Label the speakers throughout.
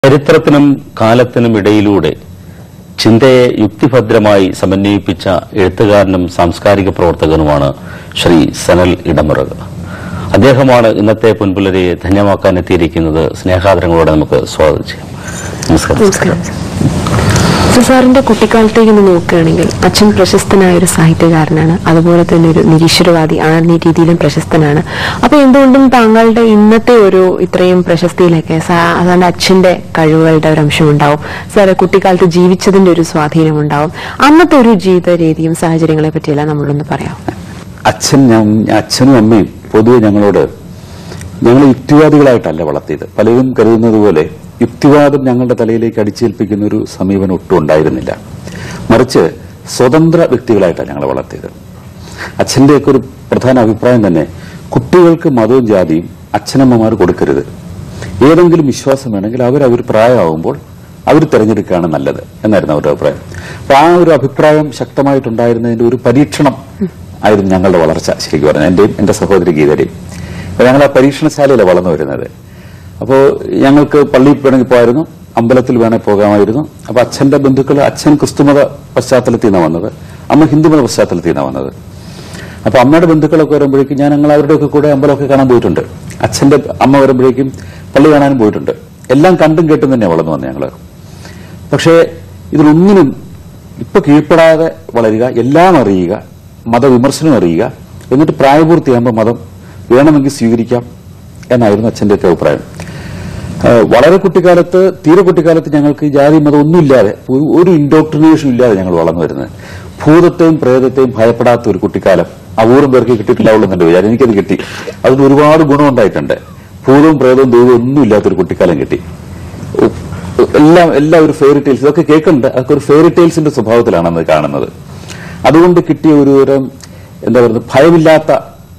Speaker 1: ചരിത്രത്തിനും കാലത്തിനും ഇടയിലൂടെ ചിന്തയെ യുക്തിഭദ്രമായി സമന്വയിപ്പിച്ച എഴുത്തുകാരനും സാംസ്കാരിക പ്രവർത്തകനുമാണ് ശ്രീ സനൽ ഇടമുറക് അദ്ദേഹമാണ് ഇന്നത്തെ പൊൻപുലരിയെ ധന്യമാക്കാൻ എത്തിയിരിക്കുന്നത് സ്നേഹാദരങ്ങളോടെ നമുക്ക് സ്വാഗതം ചെയ്യാം നമസ്കാരം
Speaker 2: നമസ്കാരം സർ സാറിന്റെ കുട്ടിക്കാലത്തേക്ക് ഒന്ന് നോക്കുകയാണെങ്കിൽ അച്ഛൻ പ്രശസ്തനായ ഒരു സാഹിത്യകാരനാണ് അതുപോലെ തന്നെ ഒരു നിരീശ്വരവാദി ആ രീതിയിലും പ്രശസ്തനാണ് അപ്പൊ എന്തുകൊണ്ടും താങ്കളുടെ ഇന്നത്തെ ഒരു ഇത്രയും പ്രശസ്തിയിലൊക്കെ സാ- സാറിന്റെ അച്ഛന്റെ കഴിവുകളുടെ ഒരു അംശം ഉണ്ടാവും സാറ് കുട്ടിക്കാലത്ത് ജീവിച്ചതിന്റെ ഒരു സ്വാധീനം ഉണ്ടാവും അന്നത്തെ ഒരു ജീവിത രീതിയും സാഹചര്യങ്ങളെ പറ്റിയെല്ലാം നമ്മളൊന്ന് പറയാം
Speaker 3: അച്ഛൻ ഞാൻ- അച്ഛനും അമ്മയും പൊതുവെ ഞങ്ങളോട് ഞങ്ങൾ യുക്തിവാദികളായിട്ടല്ല വളർത്തിയത് പലരും കരുതുന്നത് പോലെ യുക്തിവാദം ഞങ്ങളുടെ തലയിലേക്ക് അടിച്ചേൽപ്പിക്കുന്ന ഒരു സമീപനം ഒട്ടും ഉണ്ടായിരുന്നില്ല മറിച്ച് സ്വതന്ത്ര വ്യക്തികളായിട്ടാണ് ഞങ്ങളെ വളർത്തിയത് അച്ഛന്റെയൊക്കെ ഒരു പ്രധാന അഭിപ്രായം തന്നെ കുട്ടികൾക്ക് മതവും ജാതിയും അച്ഛനമ്മമാർ കൊടുക്കരുത് ഏതെങ്കിലും വിശ്വാസം വേണമെങ്കിൽ അവർ അവർ പ്രായമാകുമ്പോൾ അവർ തിരഞ്ഞെടുക്കുകയാണ് നല്ലത് എന്നായിരുന്നു അവരുടെ അഭിപ്രായം അപ്പൊ ആ ഒരു അഭിപ്രായം ശക്തമായിട്ടുണ്ടായിരുന്നതിന്റെ ഒരു പരീക്ഷണം ആയിരുന്നു ഞങ്ങളുടെ വളർച്ച ശരിക്കും പറഞ്ഞാൽ എന്റെയും എന്റെ സഹോദരി ഗീതയുടെയും അപ്പൊ ഞങ്ങൾ ആ പരീക്ഷണശാലയിലാണ് വളർന്നു വരുന്നത് അപ്പോൾ ഞങ്ങൾക്ക് പള്ളിയിൽ വേണമെങ്കിൽ പോകായിരുന്നു അമ്പലത്തിൽ വേണമെങ്കിൽ പോകാമായിരുന്നു അപ്പൊ അച്ഛന്റെ ബന്ധുക്കൾ അച്ഛൻ ക്രിസ്തുമത പശ്ചാത്തലത്തിൽ നിന്നാണ് വന്നത് അമ്മ ഹിന്ദുമത പശ്ചാത്തലത്തിൽ നിന്നാണ് വന്നത് അപ്പൊ അമ്മയുടെ ബന്ധുക്കളൊക്കെ വരുമ്പോഴേക്കും ഞാൻ ഞങ്ങൾ അവരുടെയൊക്കെ കൂടെ അമ്പലമൊക്കെ കാണാൻ പോയിട്ടുണ്ട് അച്ഛന്റെ അമ്മ വരുമ്പോഴേക്കും പള്ളി കാണാനും പോയിട്ടുണ്ട് എല്ലാം കണ്ടും കേട്ടും തന്നെ വളർന്നു വന്നത് ഞങ്ങള് പക്ഷേ ഇതിലൊന്നിനും ഇപ്പൊ കീഴ്പ്പെടാതെ വളരുക എല്ലാം അറിയുക മതവിമർശനം അറിയുക എന്നിട്ട് പ്രായപൂർത്തിയാകുമ്പോൾ മതം വേണമെങ്കിൽ സ്വീകരിക്കാം എന്നായിരുന്നു അച്ഛന്റെയൊക്കെ അഭിപ്രായം ഏഹ് വളരെ കുട്ടിക്കാലത്ത് തീരെ കുട്ടിക്കാലത്ത് ഞങ്ങൾക്ക് ഈ ജാതി മതം ഒന്നുമില്ലാതെ ഒരു- ഒരു ഇൻഡോക്ട്രിനേഷൻ ഇല്ലാതെ ഞങ്ങൾ വളർന്നു വരുന്നത് ഭൂതത്തെയും പ്രേതത്തെയും ഭയപ്പെടാത്ത ഒരു കുട്ടിക്കാലം അപൂർവം പേർക്ക് കിട്ടിയിട്ടില്ലാവുള്ളൂ എന്നെ വിചാരം എനിക്കത് കിട്ടി അതിന് ഒരുപാട് ഗുണമുണ്ടായിട്ടുണ്ട് ഭൂതവും പ്രേതവും ദൈവവും ഒന്നും ഇല്ലാത്തൊരു കുട്ടിക്കാലം കിട്ടി ഉ- എല്ലാം എല്ലാ ഒരു ഫെയറി ടൈൽസ് ഇതൊക്കെ കേൾക്കുന്നുണ്ട് അതൊക്കെ ഒരു ഫെയറി ടൈൽസിന്റെ സ്വഭാവത്തിലാണ് അത് കാണുന്നത് അതുകൊണ്ട് കിട്ടിയ ഒരു തരം എന്താ പറയുന്നത് ഭയമില്ലാത്ത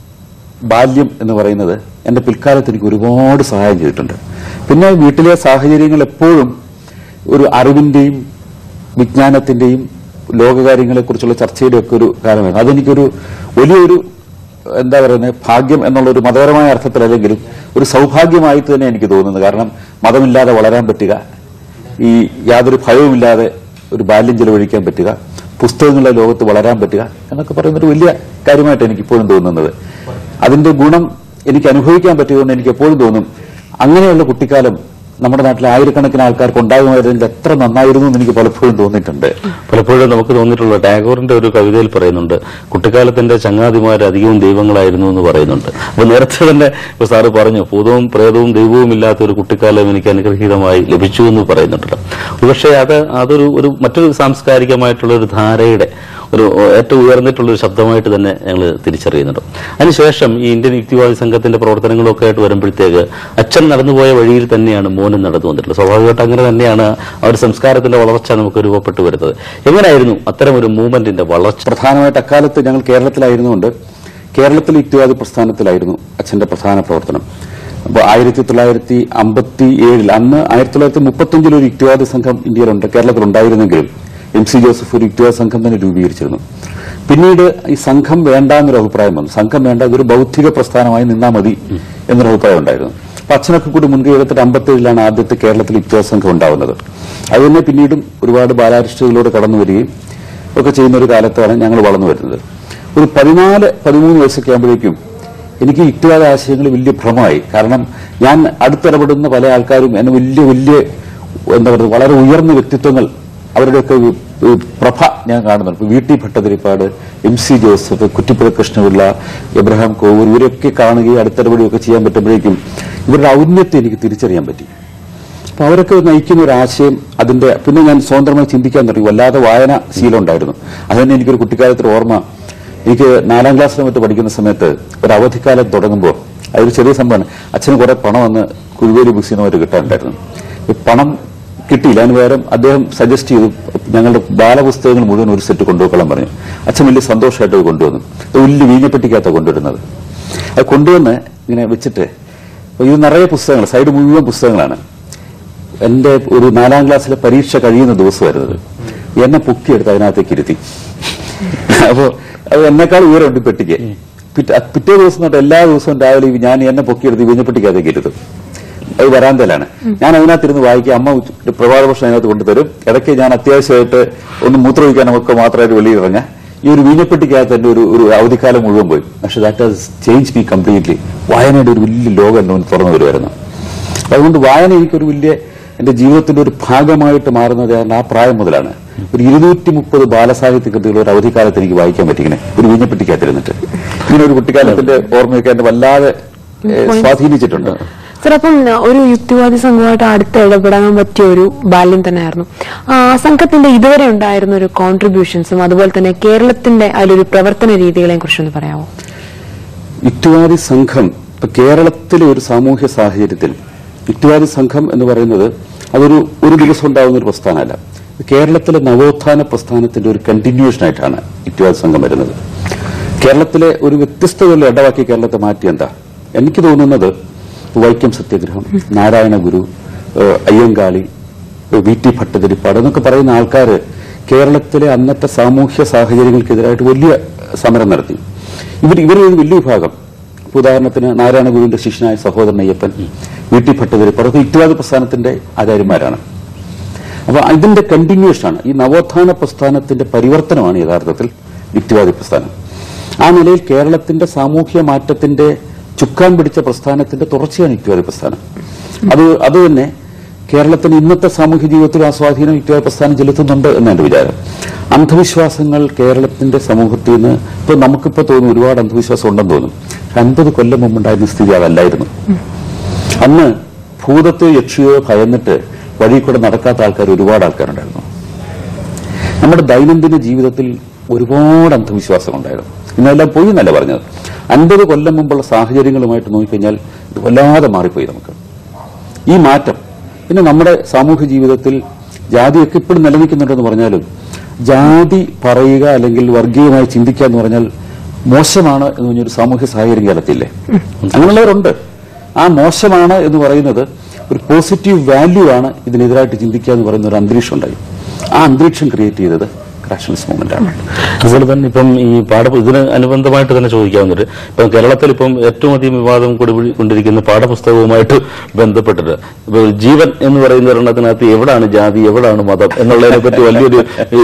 Speaker 3: ബാല്യം എന്ന് പറയുന്നത് എന്റെ പിൽക്കാലത്ത് എനിക്ക് ഒരുപാട് സഹായം ചെയ്തിട്ടുണ്ട് പിന്നെ വീട്ടിലെ സാഹചര്യങ്ങൾ എപ്പോഴും ഒരു അറിവിന്റെയും വിജ്ഞാനത്തിന്റെയും ലോകകാര്യങ്ങളെക്കുറിച്ചുള്ള ചർച്ചയുടെ ഒക്കെ ഒരു കാലമായിരുന്നു അതെനിക്കൊരു വലിയൊരു എന്താ പറയുന്നത് ഭാഗ്യം എന്നുള്ള ഒരു മതപരമായ അർത്ഥത്തിലല്ലെങ്കിലും ഒരു സൗഭാഗ്യമായിട്ട് തന്നെ എനിക്ക് തോന്നുന്നത് കാരണം മതമില്ലാതെ വളരാൻ പറ്റുക ഈ യാതൊരു ഭയവുമില്ലാതെ ഒരു ബാല്യം ചെലവഴിക്കാൻ പറ്റുക പുസ്തകങ്ങളുടെ ലോകത്ത് വളരാൻ പറ്റുക എന്നൊക്കെ പറയുന്ന ഒരു വലിയ കാര്യമായിട്ട് എനിക്ക് ഇപ്പോഴും തോന്നുന്നത് അതിന്റെ ഗുണം എനിക്ക് അനുഭവിക്കാൻ പറ്റിയതുകൊണ്ട് എനിക്ക് എപ്പോഴും തോന്നും അങ്ങനെയുള്ള കുട്ടിക്കാലം നമ്മുടെ നാട്ടിലെ ആയിരക്കണക്കിന് ആൾക്കാർക്ക് ഉണ്ടാകുമായിരുന്നെങ്കിൽ എത്ര നന്നായിരുന്നു എന്ന് എനിക്ക് പലപ്പോഴും തോന്നിയിട്ടുണ്ട്
Speaker 1: പലപ്പോഴും നമുക്ക് തോന്നിയിട്ടുള്ള ടാഗോറിന്റെ ഒരു കവിതയിൽ പറയുന്നുണ്ട് കുട്ടിക്കാലത്തിന്റെ ചങ്ങാതിമാർ അധികവും ദൈവങ്ങളായിരുന്നു എന്ന് പറയുന്നുണ്ട് അപ്പൊ നേരത്തെ തന്നെ ഇപ്പൊ സാറ് പറഞ്ഞു ഭൂതവും പ്രേതവും ദൈവവും ഇല്ലാത്ത ഒരു കുട്ടിക്കാലം എനിക്ക് അനുഗ്രഹീതമായി ലഭിച്ചു എന്ന് പറയുന്നുണ്ടല്ലോ പക്ഷേ അത് അതൊരു ഒരു മറ്റൊരു സാംസ്കാരികമായിട്ടുള്ള ഒരു ധാരയുടെ ഒരു ഏറ്റവും ഉയർന്നിട്ടുള്ള ഒരു ശബ്ദമായിട്ട് തന്നെ ഞങ്ങൾ തിരിച്ചറിയുന്നുണ്ട് അതിനുശേഷം ഈ ഇന്ത്യൻ യുക്തിവാദി സംഘത്തിന്റെ പ്രവർത്തനങ്ങളൊക്കെ ആയിട്ട് വരുമ്പോഴത്തേക്ക് അച്ഛൻ നടന്നുപോയ വഴിയിൽ തന്നെയാണ് മോനും നടന്നു വന്നിട്ടുള്ളത് സ്വാഭാവികമായിട്ട് അങ്ങനെ തന്നെയാണ് ആ ഒരു സംസ്കാരത്തിന്റെ വളർച്ച നമുക്ക് രൂപപ്പെട്ടു വരുന്നത് എങ്ങനെയായിരുന്നു അത്തരം ഒരു മൂവ്മെന്റിന്റെ വളർച്ച
Speaker 3: പ്രധാനമായിട്ട് അക്കാലത്ത് ഞങ്ങൾ കേരളത്തിലായിരുന്നുകൊണ്ട് കേരളത്തിലെ യുക്തിവാദി പ്രസ്ഥാനത്തിലായിരുന്നു അച്ഛന്റെ പ്രധാന പ്രവർത്തനം അപ്പോൾ ആയിരത്തി തൊള്ളായിരത്തി അമ്പത്തി ഏഴിൽ അന്ന് ആയിരത്തി തൊള്ളായിരത്തി മുപ്പത്തഞ്ചിൽ ഒരു യുക്തിവാദി സംഘം ഇന്ത്യയിലുണ്ട് കേരളത്തിലുണ്ടായിരുന്നെങ്കിലും എം സി ജോസഫ് ഒരു യുക്തിവാദി സംഘം തന്നെ രൂപീകരിച്ചിരുന്നു പിന്നീട് ഈ സംഘം വേണ്ട എന്നൊരു അഭിപ്രായം വന്നു സംഘം വേണ്ട ഇതൊരു ബൗദ്ധിക പ്രസ്ഥാനമായി നിന്നാ മതി എന്നൊരു അഭിപ്രായം ഉണ്ടായിരുന്നു അപ്പൊ അച്ഛനൊക്കെ കൂടി മുൻകൈ എടുത്തിട്ട് അമ്പത്തേഴിലാണ് ആദ്യത്തെ കേരളത്തിൽ യുക്തിവാദി സംഘം ഉണ്ടാവുന്നത് അത് തന്നെ പിന്നീടും ഒരുപാട് ബാലാരിഷ്ടയിലൂടെ കടന്നു വരികയും ഒക്കെ ചെയ്യുന്ന ഒരു കാലത്താണ് ഞങ്ങൾ വളർന്നു വരുന്നത് ഒരു പതിനാല് പതിമൂന്ന് വയസ്സൊക്കെ ആകുമ്പോഴേക്കും എനിക്ക് യുക്തിവാദ ആശയങ്ങൾ വലിയ ഭ്രമമായി കാരണം ഞാൻ അടുത്തിടപെടുന്ന പല ആൾക്കാരും എന്നെ വലിയ വലിയ എന്താ പറയുക വളരെ ഉയർന്ന വ്യക്തിത്വങ്ങൾ അവരുടെയൊക്കെ വി- വി- പ്രഭ ഞാൻ കാണുന്നുണ്ട് ഇപ്പൊ V T Bhattathiripad M C Joseph Kuttippuzha Krishnapillai Abraham Kovoor ഇവരൊക്കെ കാണുകയും അടുത്തിടപെടുകയൊക്കെ ചെയ്യാൻ പറ്റുമ്പോഴേക്കും ഇവരുടെ ഔന്നത്യം എനിക്ക് തിരിച്ചറിയാൻ പറ്റി അപ്പൊ അവരൊക്കെ നയിക്കുന്ന ഒരു ആശയം അതിന്റെ പിന്നെ ഞാൻ സ്വതന്ത്രമായി ചിന്തിക്കാൻ തുടങ്ങി വല്ലാതെ വായന ശീലം ഉണ്ടായിരുന്നു അത് തന്നെ എനിക്കൊരു കുട്ടിക്കാലത്തൊരു ഓർമ്മ എനിക്ക് നാലാം ക്ലാസ്സിലും മറ്റ് പഠിക്കുന്ന സമയത്ത് ഒരു അവധിക്കാലം തുടങ്ങുമ്പോൾ അതൊരു ചെറിയ സംഭവമാണ് അച്ഛന് കുറെ പണം അന്ന് കുരുവേലി ബുക്സിനുമായിട്ട് കിട്ടാനുണ്ടായിരുന്നു ഈ പണം കിട്ടിയില്ല അതിന് പകരം അദ്ദേഹം സജസ്റ്റ് ചെയ്തു ഞങ്ങളുടെ ബാലപുസ്തകങ്ങൾ മുഴുവൻ ഒരു സെറ്റ് കൊണ്ടുപോയിക്കൊള്ളാൻ പറഞ്ഞു അച്ഛൻ വലിയ സന്തോഷമായിട്ട് അത് കൊണ്ടുവന്നു അത് വലിയ വീഞ്ഞപ്പെട്ടിക്കകത്താണ് കൊണ്ടുവരുന്നത് അത് കൊണ്ടുവന്ന് ഇങ്ങനെ വെച്ചിട്ട് അപ്പൊ ഇത് നിറയെ പുസ്തകങ്ങൾ സൈഡ് മുഴുവൻ പുസ്തകങ്ങളാണ് എന്റെ ഒരു നാലാം ക്ലാസ്സിലെ പരീക്ഷ കഴിയുന്ന ദിവസമായിരുന്നത് എന്നെ പൊക്കിയെടുത്ത് അതിനകത്തേക്ക് ഇരുത്തി അപ്പോ അത് എന്നെക്കാൾ ഉയരമുണ്ട് ഈ പെട്ടിക്ക് പിറ്റേ പിറ്റേ ദിവസം തൊട്ട് എല്ലാ ദിവസവും രാവിലെ ഈ ഞാൻ എന്നെ പൊക്കിയെടുത്ത് ഈ വീഞ്ഞപ്പെട്ടിക്കകത്തേക്ക് ഇരുത്തും അത് വരാന്തയിലാണ് ഞാൻ അതിനകത്തിരുന്ന് വായിക്കുക അമ്മ ഉച്ച- ഒരു പ്രഭാത ഭക്ഷണം അതിനകത്ത് കൊണ്ടുതരും ഇടയ്ക്ക് ഞാൻ അത്യാവശ്യമായിട്ട് ഒന്ന് മൂത്രമൊഴിക്കാനൊക്കെ മാത്രമായിട്ട് വെളിയിലിറങ്ങാം ഈ ഒരു വീഞ്ഞപ്പെട്ടിക്കകത്ത് എന്റെ ഒരു ഒരു അവധിക്കാലം മുഴുവൻ പോയി പക്ഷെ that has change me completely വായനയുടെ ഒരു വലിയ ലോകം എന്റെ മുന്നിൽ തുറന്നു വരുമായിരുന്നു അതുകൊണ്ട് വായന എനിക്കൊരു വലിയ എന്റെ ജീവിതത്തിന്റെ ഒരു ഭാഗമായിട്ട് മാറുന്നത് കാരണം ആ പ്രായം മുതലാണ് ഒരു ഇരുന്നൂറ്റി മുപ്പത് ബാലസാഹിത്യ കൃതികൾ ഒരു അവധിക്കാലത്ത് എനിക്ക് വായിക്കാൻ പറ്റിങ്ങനെ ഒരു വീഞ്ഞപ്പെട്ടിക്കകത്തിരുന്നിട്ട് ഇങ്ങനെ ഒരു കുട്ടിക്കാലത്തിന്റെ ഓർമ്മയൊക്കെ എന്നെ വല്ലാതെ ഏഹ്, സ്വാധീനിച്ചിട്ടുണ്ട്
Speaker 2: സർ അപ്പം ആ, ഒരു യുക്തിവാദി സംഘമായിട്ട് അടുത്ത് ഇടപെടാൻ പറ്റിയ ഒരു ബാല്യം തന്നെയായിരുന്നു ആ സംഘത്തിന്റെ ഇതുവരെ ഉണ്ടായിരുന്ന ഒരു കോൺട്രിബ്യൂഷൻസും അതുപോലെ തന്നെ കേരളത്തിന്റെ അതിലൊരു പ്രവർത്തന രീതികളെയും കുറിച്ചൊന്ന് പറയാമോ
Speaker 3: യുക്തിവാദി സംഘം ഇപ്പൊ കേരളത്തിലെ ഒരു സാമൂഹ്യ സാഹചര്യത്തിൽ യുക്തിവാദി സംഘം എന്ന് പറയുന്നത് അതൊരു ഒരു ദിവസം ഉണ്ടാകുന്ന ഒരു പ്രസ്ഥാനമല്ല കേരളത്തിലെ നവോത്ഥാന പ്രസ്ഥാനത്തിന്റെ ഒരു കണ്ടിന്യൂഷൻ ആയിട്ടാണ് യുക്തിവാദി സംഘം വരുന്നത് കേരളത്തിലെ ഒരു വ്യത്യസ്തതയുള്ള ഇടവാക്കി കേരളത്തെ മാറ്റി എന്താ എനിക്ക് തോന്നുന്നത് വൈക്കം സത്യഗ്രഹം നാരായണ ഗുരു ഏഹ് അയ്യങ്കാളി ഏഹ് വി ടി ഭട്ടതിരിപ്പാട് എന്നൊക്കെ പറയുന്ന ആൾക്കാർ കേരളത്തിലെ അന്നത്തെ സാമൂഹ്യ സാഹചര്യങ്ങൾക്കെതിരായിട്ട് വലിയ സമരം നടത്തി ഇവർ ഇവരിൽ ഒരു വലിയ വിഭാഗം ഇപ്പൊ ഉദാഹരണത്തിന് നാരായണ ഗുരുവിന്റെ ശിഷ്യനായ സഹോദരൻ അയ്യപ്പൻ വി ടി ഭട്ടതിരിപ്പാട് അതൊക്കെ യുക്തിവാദി പ്രസ്ഥാനത്തിന്റെ ആചാര്യന്മാരാണ് അപ്പൊ ഇതിന്റെ കണ്ടിന്യൂഷൻ ആണ് ഈ നവോത്ഥാന പ്രസ്ഥാനത്തിന്റെ പരിവർത്തനമാണ് യഥാർത്ഥത്തിൽ യുക്തിവാദി പ്രസ്ഥാനം ആ നിലയിൽ കേരളത്തിന്റെ സാമൂഹ്യ മാറ്റത്തിന്റെ ചുക്കാൻ പിടിച്ച പ്രസ്ഥാനത്തിന്റെ തുടർച്ചയാണ് യുക്തിവാദി പ്രസ്ഥാനം അത് അത് തന്നെ കേരളത്തിന് ഇന്നത്തെ സാമൂഹ്യ ജീവിതത്തിൽ ആ സ്വാധീനം യുക്തിവാദി പ്രസ്ഥാനം ചെലുത്തുന്നുണ്ട് എന്നാണ് എന്റെ വിചാരം അന്ധവിശ്വാസങ്ങൾ കേരളത്തിന്റെ സമൂഹത്തിൽ നിന്ന് ഇപ്പൊ നമുക്കിപ്പോ തോന്നും ഒരുപാട് അന്ധവിശ്വാസം ഉണ്ടെന്ന് തോന്നും അൻപത് കൊല്ലം മുമ്പുണ്ടായിരുന്ന സ്ഥിതി അതല്ലായിരുന്നു അന്ന് ഭൂതത്തെ യക്ഷിയോ ഭയന്നിട്ട് വഴി കൂടെ നടക്കാത്ത ആൾക്കാർ ഒരുപാട് ആൾക്കാരുണ്ടായിരുന്നു നമ്മുടെ ദൈനംദിന ജീവിതത്തിൽ ഒരുപാട് അന്ധവിശ്വാസം ഉണ്ടായിരുന്നു ഇന്നെല്ലാം പോയി എന്നല്ല പറഞ്ഞത് അൻപത് കൊല്ലം മുമ്പുള്ള സാഹചര്യങ്ങളുമായിട്ട് നോക്കിക്കഴിഞ്ഞാൽ ഇത് വല്ലാതെ മാറിപ്പോയി നമുക്ക് ഈ മാറ്റം പിന്നെ നമ്മുടെ സാമൂഹ്യ ജീവിതത്തിൽ ജാതിയൊക്കെ ഇപ്പോഴും നിലനിൽക്കുന്നുണ്ടെന്ന് പറഞ്ഞാലും ജാതി പറയുക അല്ലെങ്കിൽ വർഗീയമായി ചിന്തിക്കുക എന്ന് പറഞ്ഞാൽ മോശമാണ് എന്ന് പറഞ്ഞൊരു സാമൂഹ്യ സാഹചര്യം കേരളത്തില്ലേ അങ്ങനെയുള്ളവരുണ്ട് ആ മോശമാണ് എന്ന് പറയുന്നത് ഒരു പോസിറ്റീവ് വാല്യൂ ആണ് ഇതിനെതിരായിട്ട് ചിന്തിക്കുക എന്ന് പറയുന്ന ഒരു അന്തരീക്ഷം ഉണ്ടായി ആ അന്തരീക്ഷം ക്രിയേറ്റ് ചെയ്തത് ക്രാഷണൽസ് മൂവ്മെന്റ് ആണ്
Speaker 1: അതുപോലെ തന്നെ ഇപ്പം ഈ പാഠ ഇതിന് അനുബന്ധമായിട്ട് തന്നെ ചോദിക്കാവുന്നത് ഇപ്പം കേരളത്തിൽ ഇപ്പം ഏറ്റവും അധികം വിവാദം കൂടി കൊണ്ടിരിക്കുന്ന പാഠപുസ്തകവുമായിട്ട് ബന്ധപ്പെട്ടിട്ട് ഇപ്പൊ ജീവൻ എന്ന് പറയുന്ന ഒരെണ്ണത്തിനകത്ത് എവിടാണ് ജാതി എവിടാണ് മതം എന്നുള്ളതിനെ പറ്റി വലിയൊരു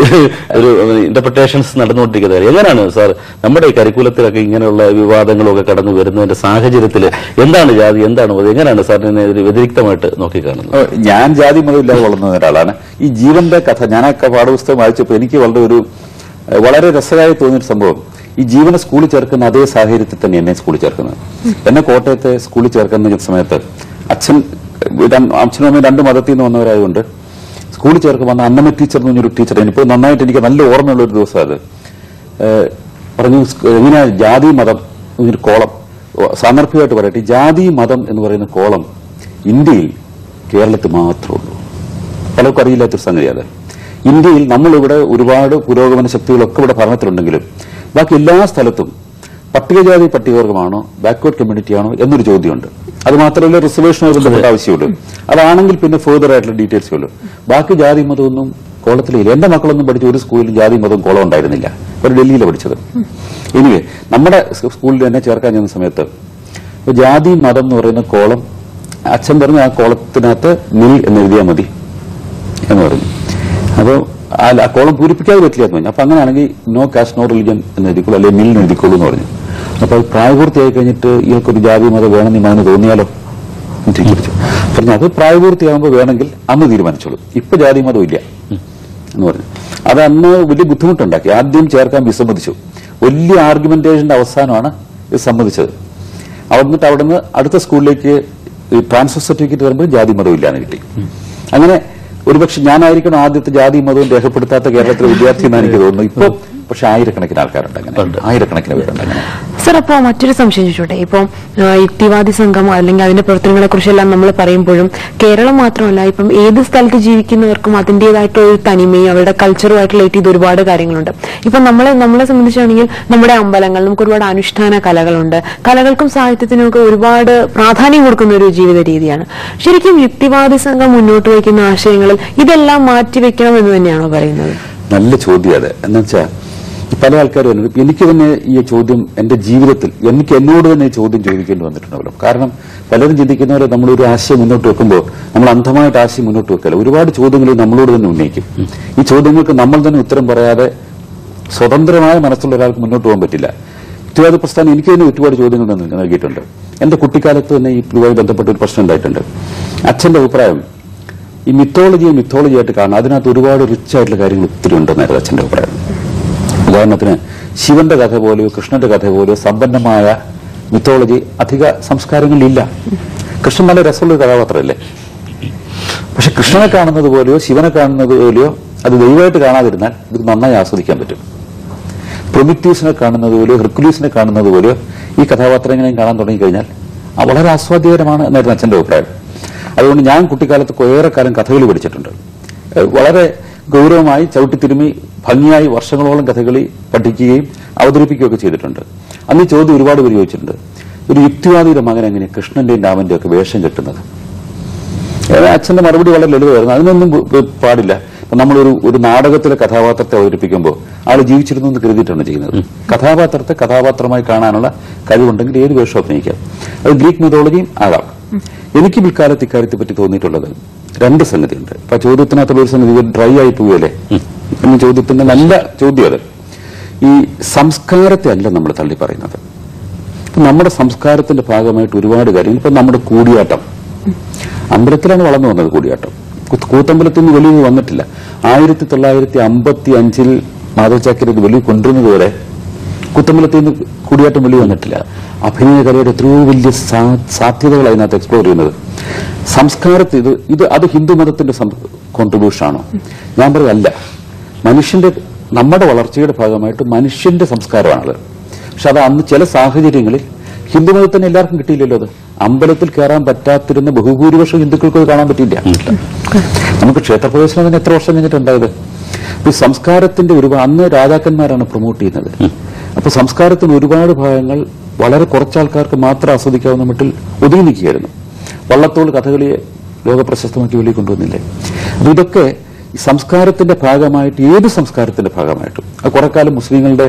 Speaker 1: ഒരു ഇന്റർപ്രിട്ടേഷൻസ് നടന്നുകൊണ്ടിരിക്കുന്നത് എങ്ങനെയാണ് സാർ നമ്മുടെ ഈ കരിക്കുലത്തിലൊക്കെ ഇങ്ങനെയുള്ള വിവാദങ്ങളൊക്കെ കടന്നു വരുന്നതിന്റെ സാഹചര്യത്തിൽ എന്താണ് ജാതി എന്താണ് മതം എങ്ങനെയാണ് സാറിനെ ഇതിൽ വ്യതിരിക്തമായിട്ട് നോക്കിക്കാണുന്നത്
Speaker 3: ഓ, ഞാൻ ജാതി മതമില്ലാതെ വളർന്ന ഒരാളാണ് ഈ ജീവന്റെ കഥ ഞാൻ ആ പാഠപുസ്തകം വായിച്ചപ്പോൾ എനിക്ക് വളരെ ഒരു ഏഹ്, വളരെ രസകരമായി തോന്നിയൊരു സംഭവം ഈ ജീവനെ സ്കൂളിൽ ചേർക്കുന്ന അതേ സാഹചര്യത്തിൽ തന്നെ എന്നെ സ്കൂളിൽ ചേർക്കുന്നത് എന്നെ കോട്ടയത്തെ സ്കൂളിൽ ചേർക്കുന്ന സമയത്ത് അച്ഛൻ ഏഹ്, രണ്ട്- അച്ഛനും അമ്മയും രണ്ട് മതത്തിൽ നിന്ന് വന്നവരായതുകൊണ്ട് സ്കൂളിൽ ചേർക്കുമ്പോൾ അന്ന് അന്നമ്മ ടീച്ചർ എന്ന് പറഞ്ഞൊരു ടീച്ചർ ഇപ്പോൾ നന്നായിട്ട് എനിക്ക് നല്ല ഓർമ്മയുള്ള ഒരു ദിവസം അത് ഏഹ്, പറഞ്ഞു "സ്ക- എങ്ങനെയാ ജാതി മതം എന്നൊരു കോളം ഓ, സാന്ദർഭികമായിട്ട് പറയട്ടെ ഈ ജാതി മതം എന്ന് പറയുന്ന കോളം ഇന്ത്യയിൽ കേരളത്തിൽ മാത്രമേ ഉള്ളൂ പലർക്കും അറിയില്ലാത്തൊരു സംഗതിയാണ് ഇന്ത്യയിൽ നമ്മളിവിടെ ഒരുപാട് പുരോഗമന ശക്തികളൊക്കെ ഇവിടെ ഭരണത്തിലുണ്ടെങ്കിലും ബാക്കി എല്ലാ സ്ഥലത്തും പട്ടികജാതി പട്ടികവർഗമാണോ ബാക്ക്വേർഡ് കമ്മ്യൂണിറ്റി ആണോ എന്നൊരു ചോദ്യമുണ്ട് അത് മാത്രമല്ല റിസർവേഷനുമായി ബന്ധപ്പെട്ട ആവശ്യമുള്ളൂ അതാണെങ്കിൽ പിന്നെ ഫെർദർ ആയിട്ടുള്ള ഡീറ്റെയിൽസേ ഉള്ളൂ ബാക്കി ജാതി മതമൊന്നും കോളത്തിലില്ല എന്റെ മക്കളൊന്നും പഠിച്ച ഒരു സ്കൂളിലും ജാതി മതവും കോളം ഉണ്ടായിരുന്നില്ല അവർ ഡൽഹിയിലാണ് പഠിച്ചത് എനിവേ നമ്മുടെ സ് സ്കൂളിൽ എന്നെ ചേർക്കാൻ ചെന്ന സമയത്ത് ഇപ്പൊ ജാതി മതം എന്ന് പറയുന്ന കോളം അച്ഛൻ പറഞ്ഞു ആ കോളത്തിനകത്ത് മിൽ എന്ന് എഴുതിയാൽ മതി എന്ന് പറഞ്ഞു അപ്പോൾ ആ കോളം പൂരിപ്പിക്കാതെ പറ്റില്ല എന്ന് പറഞ്ഞു അപ്പൊ അങ്ങനെയാണെങ്കിൽ നോ കാസ്റ്റ് നോ റിലിജൻ എന്ന് എഴുതിക്കോളൂ അല്ലെങ്കിൽ മിൽ എന്ന് എഴുതിക്കോളൂ എന്ന് പറഞ്ഞു അപ്പൊ അത് പ്രായപൂർത്തിയായി കഴിഞ്ഞിട്ട് ഇയാൾക്കൊരു ജാതി മതം വേണമെന്ന് മകന് തോന്നിയാലോ എന്ന് ചോദിച്ചു പറഞ്ഞു അത് പ്രായപൂർത്തിയാകുമ്പോൾ വേണമെങ്കിൽ അന്ന് തീരുമാനിച്ചോളൂ ഇപ്പൊ ജാതി മതം ഇല്ല എന്ന് പറഞ്ഞു അത് അന്ന് വലിയ ബുദ്ധിമുട്ടുണ്ടാക്കി ആദ്യം ചേർക്കാൻ വിസമ്മതിച്ചു വലിയ ആർഗ്യുമെന്റേഷന്റെ അവസാനമാണ് ഇത് സമ്മതിച്ചത് അവിടുന്ന് അവിടുന്ന് അടുത്ത സ്കൂളിലേക്ക് ട്രാൻസ്ഫർ സർട്ടിഫിക്കറ്റ് വരുമ്പോൾ ജാതി മതം ഇല്ലാന്ന് കിട്ടി അങ്ങനെ ഒരുപക്ഷെ ഞാനായിരിക്കണം ആദ്യത്തെ ജാതി മതവും രേഖപ്പെടുത്താത്ത കേരളത്തിലെ വിദ്യാർത്ഥി എന്നാണ് എനിക്ക് തോന്നുന്നു ഇപ്പൊ പക്ഷെ ആയിരക്കണക്കിന് ആൾക്കാരുണ്ട് അങ്ങനെ
Speaker 1: ഉണ്ട്.
Speaker 3: ആയിരക്കണക്കിന് പേരുണ്ട് അങ്ങനെ
Speaker 2: സർ അപ്പോൾ മറ്റൊരു സംശയം ചോദിച്ചോട്ടെ ഇപ്പം ആ, യുക്തിവാദി സംഘം അല്ലെങ്കിൽ അതിന്റെ പ്രവർത്തനങ്ങളെ കുറിച്ചെല്ലാം നമ്മൾ പറയുമ്പോഴും കേരളം മാത്രമല്ല ഇപ്പം ഏത് സ്ഥലത്ത് ജീവിക്കുന്നവർക്കും അതിന്റേതായിട്ടുള്ള ഒരു തനിമയും അവരുടെ കൾച്ചറുമായിട്ട് റിലേറ്റ് ചെയ്ത് ഒരുപാട് കാര്യങ്ങളുണ്ട് ഇപ്പം നമ്മളെ നമ്മളെ സംബന്ധിച്ചാണെങ്കിൽ നമ്മുടെ അമ്പലങ്ങൾ നമുക്ക് ഒരുപാട് അനുഷ്ഠാന കലകളുണ്ട് കലകൾക്കും സാഹിത്യത്തിനും ഒക്കെ ഒരുപാട് പ്രാധാന്യം കൊടുക്കുന്ന ഒരു ജീവിത രീതിയാണ് ശരിക്കും യുക്തിവാദി സംഘം മുന്നോട്ട് വയ്ക്കുന്ന ആശയങ്ങളിൽ ഇതെല്ലാം മാറ്റിവെക്കണം എന്ന് തന്നെയാണോ പറയുന്നത്
Speaker 3: നല്ല ചോദ്യം അത് എന്നുവെച്ചാൽ പല ആൾക്കാരും എന്നോട് എനിക്ക് തന്നെ ഈ ചോദ്യം എന്റെ ജീവിതത്തിൽ എനിക്ക് എന്നോട് തന്നെ ഈ ചോദ്യം ചോദിക്കേണ്ടി വന്നിട്ടുണ്ടാവല്ലോ കാരണം പലരും ചിന്തിക്കുന്നവരെ നമ്മളൊരു ആശയം മുന്നോട്ട് വെക്കുമ്പോൾ നമ്മൾ അന്ധമായിട്ട് ആശയം മുന്നോട്ട് വെക്കല്ല ഒരുപാട് ചോദ്യങ്ങൾ നമ്മളോട് തന്നെ ഉന്നയിക്കും ഈ ചോദ്യങ്ങൾക്ക് നമ്മൾ തന്നെ ഉത്തരം പറയാതെ സ്വതന്ത്രമായ മനസ്സുള്ള ഒരാൾക്ക് മുന്നോട്ട് പോകാൻ പറ്റില്ല യുക്തിവാദ പ്രസ്ഥാനം എനിക്ക് തന്നെ ഒരുപാട് ചോദ്യങ്ങൾ നൽകി- നൽകിയിട്ടുണ്ട് എന്റെ കുട്ടിക്കാലത്ത് തന്നെ ഈ ഇതുമായി ബന്ധപ്പെട്ട ഒരു പ്രശ്നം ഉണ്ടായിട്ടുണ്ട് അച്ഛന്റെ അഭിപ്രായം ഈ മിത്തോളജിയെ മിത്തോളജി ആയിട്ട് കാണണം അതിനകത്ത് ഒരുപാട് റിച്ച് ആയിട്ടുള്ള കാര്യങ്ങൾ ഒത്തിരി ഉണ്ടെന്നായിരുന്നു അച്ഛന്റെ അഭിപ്രായം ഉദാഹരണത്തിന് ശിവന്റെ കഥ പോലെയോ കൃഷ്ണന്റെ കഥ പോലെയോ സമ്പന്നമായ മിത്തോളജി അധിക സംസ്കാരങ്ങളിലില്ല കൃഷ്ണൻ നല്ല രസമുള്ള ഒരു കഥാപാത്രമല്ലേ പക്ഷെ കൃഷ്ണനെ കാണുന്നത് പോലെയോ ശിവനെ കാണുന്നത് പോലെയോ അത് ദൈവമായിട്ട് കാണാതിരുന്നാൽ ഇത് നന്നായി ആസ്വദിക്കാൻ പറ്റും പ്രൊമിറ്റ്യൂസിനെ കാണുന്നത് പോലെയോ ഹെർക്കുലീസിനെ കാണുന്നത് പോലെയോ ഈ കഥാപാത്രങ്ങളെയും കാണാൻ തുടങ്ങിക്കഴിഞ്ഞാൽ ആ വളരെ ആസ്വാദ്യകരമാണ് എന്നായിരുന്നു അച്ഛന്റെ അഭിപ്രായം അതുകൊണ്ട് ഞാൻ കുട്ടിക്കാലത്ത് കുറേയേറെ കാലം കഥകളി പഠിച്ചിട്ടുണ്ട് ഏഹ് വളരെ ഗൗരവമായി ചവിട്ടിത്തിരുമി ഭംഗിയായി വർഷങ്ങളോളം കഥകളി പഠിക്കുകയും അവതരിപ്പിക്കുകയൊക്കെ ചെയ്തിട്ടുണ്ട് അന്ന് ഈ ചോദ്യം ഒരുപാട് പേര് ചോദിച്ചിട്ടുണ്ട് ഒരു യുക്തിവാദിയുടെ മകൻ എങ്ങനെ കൃഷ്ണന്റെയും രാമന്റെയും ഒക്കെ വേഷം കെട്ടുന്നത് ഏഹ് അച്ഛന്റെ മറുപടി വളരെ ലളിതമായിരുന്നു അതിനൊന്നും പ് പ് പാടില്ല ഇപ്പൊ നമ്മളൊരു ഒരു നാടകത്തിലെ കഥാപാത്രത്തെ അവതരിപ്പിക്കുമ്പോൾ ആൾ ജീവിച്ചിരുന്നു എന്ന് കരുതിയിട്ടാണ് ചെയ്യുന്നത് കഥാപാത്രത്തെ കഥാപാത്രമായി കാണാനുള്ള കഴിവുണ്ടെങ്കിൽ ഏത് വേഷം അഭിനയിക്കാം അത് ഗ്രീക്ക് മിതോളജിയും ആകാം എനിക്ക് പിൽക്കാലത്ത് ഇക്കാര്യത്തെ പറ്റി തോന്നിയിട്ടുള്ളത് രണ്ട് സംഗതിയുണ്ട് അപ്പൊ ആ ചോദ്യത്തിനകത്തുള്ള ഒരു സംഗതി ഡ്രൈ ആയി പോവുകയല്ലേ എന്ന ചോദ്യത്തിന്റെ നല്ല ചോദ്യം അത് ഈ സംസ്കാരത്തെ അല്ല നമ്മൾ തള്ളി പറയുന്നത് ഇപ്പൊ നമ്മുടെ സംസ്കാരത്തിന്റെ ഭാഗമായിട്ട് ഒരുപാട് കാര്യങ്ങൾ ഇപ്പൊ നമ്മുടെ കൂടിയാട്ടം അമ്പലത്തിലാണ് വളർന്നു വന്നത് കൂടിയാട്ടം കൂ- കൂത്തമ്പലത്തിൽ നിന്ന് വെളിയിൽ വന്നിട്ടില്ല ആയിരത്തി തൊള്ളായിരത്തി അമ്പത്തി അഞ്ചിൽ മാധവ് ചാക്കർ ഇത് വെളിയിൽ കൊണ്ടുവരുന്നത് വരെ കൂത്തമ്പലത്തിൽ നിന്ന് കൂടിയാട്ടം വെളിയിൽ വന്നിട്ടില്ല അഭിനയ കലയുടെ എത്രയോ വലിയ സാ- സാധ്യതകൾ അതിനകത്ത് എക്സ്പ്ലോർ ചെയ്യുന്നത് സംസ്കാരത്തിൽ ഇത് ഇത് അത് ഹിന്ദു മതത്തിന്റെ കോൺട്രിബ്യൂഷൻ ആണോ ഞാൻ പറയും അല്ല മനുഷ്യന്റെ നമ്മുടെ വളർച്ചയുടെ ഭാഗമായിട്ട് മനുഷ്യന്റെ സംസ്കാരമാണത് പക്ഷെ അത് അന്ന് ചില സാഹചര്യങ്ങളിൽ ഹിന്ദുമതത്തിന് എല്ലാവർക്കും കിട്ടിയില്ലല്ലോ അത് അമ്പലത്തിൽ കയറാൻ പറ്റാത്തിരുന്ന ബഹുഭൂരിപക്ഷം ഹിന്ദുക്കൾക്ക് അത് കാണാൻ പറ്റിയില്ല നമുക്ക് ക്ഷേത്രപ്രവേശനം തന്നെ എത്ര വർഷം കഴിഞ്ഞിട്ടുണ്ടായത് അപ്പൊ ഈ സംസ്കാരത്തിന്റെ ഒരുപാട് അന്ന് രാജാക്കന്മാരാണ് പ്രൊമോട്ട് ചെയ്യുന്നത് അപ്പൊ സംസ്കാരത്തിന് ഒരുപാട് ഭാഗങ്ങൾ വളരെ കുറച്ചാൾക്കാർക്ക് മാത്രം ആസ്വദിക്കാവുന്ന മട്ടിൽ ഒതുങ്ങി നിൽക്കുകയായിരുന്നു വള്ളത്തോൾ കഥകളിയെ ലോകപ്രശസ്തമാക്കി വെളിയിൽ കൊണ്ടുവന്നില്ലേ അപ്പൊ ഇതൊക്കെ ഈ സംസ്കാരത്തിന്റെ ഭാഗമായിട്ട് ഏത് സംസ്കാരത്തിന്റെ ഭാഗമായിട്ടും അത് കുറെ കാലം മുസ്ലിങ്ങളുടെ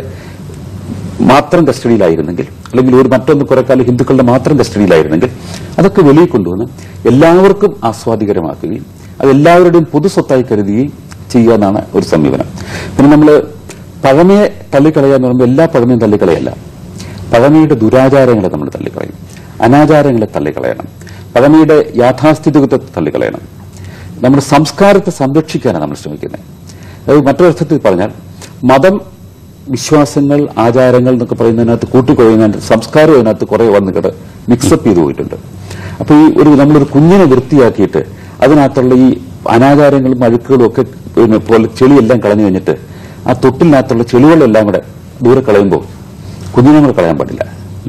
Speaker 3: മാത്രം കസ്റ്റഡിയിലായിരുന്നെങ്കിൽ അല്ലെങ്കിൽ ഒരു മറ്റൊന്ന് കുറെ കാലം ഹിന്ദുക്കളുടെ മാത്രം കസ്റ്റഡിയിലായിരുന്നെങ്കിൽ അതൊക്കെ വെളിയിൽ കൊണ്ടുവന്ന് എല്ലാവർക്കും ആസ്വാദികരമാക്കുകയും അത് എല്ലാവരുടെയും പൊതു സ്വത്തായി കരുതുകയും ചെയ്യുക എന്നാണ് ഒരു സമീപനം പിന്നെ നമ്മൾ പഴമയെ തള്ളിക്കളയുക എന്ന് പറയുമ്പോൾ എല്ലാ പഴമയും തള്ളിക്കളയല്ല പഴമയുടെ ദുരാചാരങ്ങളെ നമ്മൾ തള്ളിക്കളയും അനാചാരങ്ങളെ തള്ളിക്കളയണം പഴമയുടെ യാഥാസ്ഥിതികത്തെ തള്ളിക്കളയണം നമ്മുടെ സംസ്കാരത്തെ സംരക്ഷിക്കാനാണ് നമ്മൾ ശ്രമിക്കുന്നത് അത് മറ്റൊരർത്ഥത്തിൽ പറഞ്ഞാൽ മതം വിശ്വാസങ്ങൾ ആചാരങ്ങൾ എന്നൊക്കെ പറയുന്നതിനകത്ത് കൂട്ടിക്കൊള്ളുന്നതിനകത്ത് സംസ്കാരം അതിനകത്ത് കുറെ വന്നിട്ട് മിക്സപ്പ് ചെയ്തു പോയിട്ടുണ്ട് അപ്പൊ ഈ ഒരു നമ്മളൊരു കുഞ്ഞിനെ വൃത്തിയാക്കിയിട്ട് അതിനകത്തുള്ള ഈ അനാചാരങ്ങളും അഴുക്കുകളും ഒക്കെ പിന്നെ പോലെ ചെളിയെല്ലാം കളഞ്ഞു കഴിഞ്ഞിട്ട് ആ തൊട്ടിനകത്തുള്ള ചെളികളെല്ലാം കൂടെ ദൂരെ കളയുമ്പോൾ കുഞ്ഞിനെ കൂടെ കളയാൻ പാടില്ല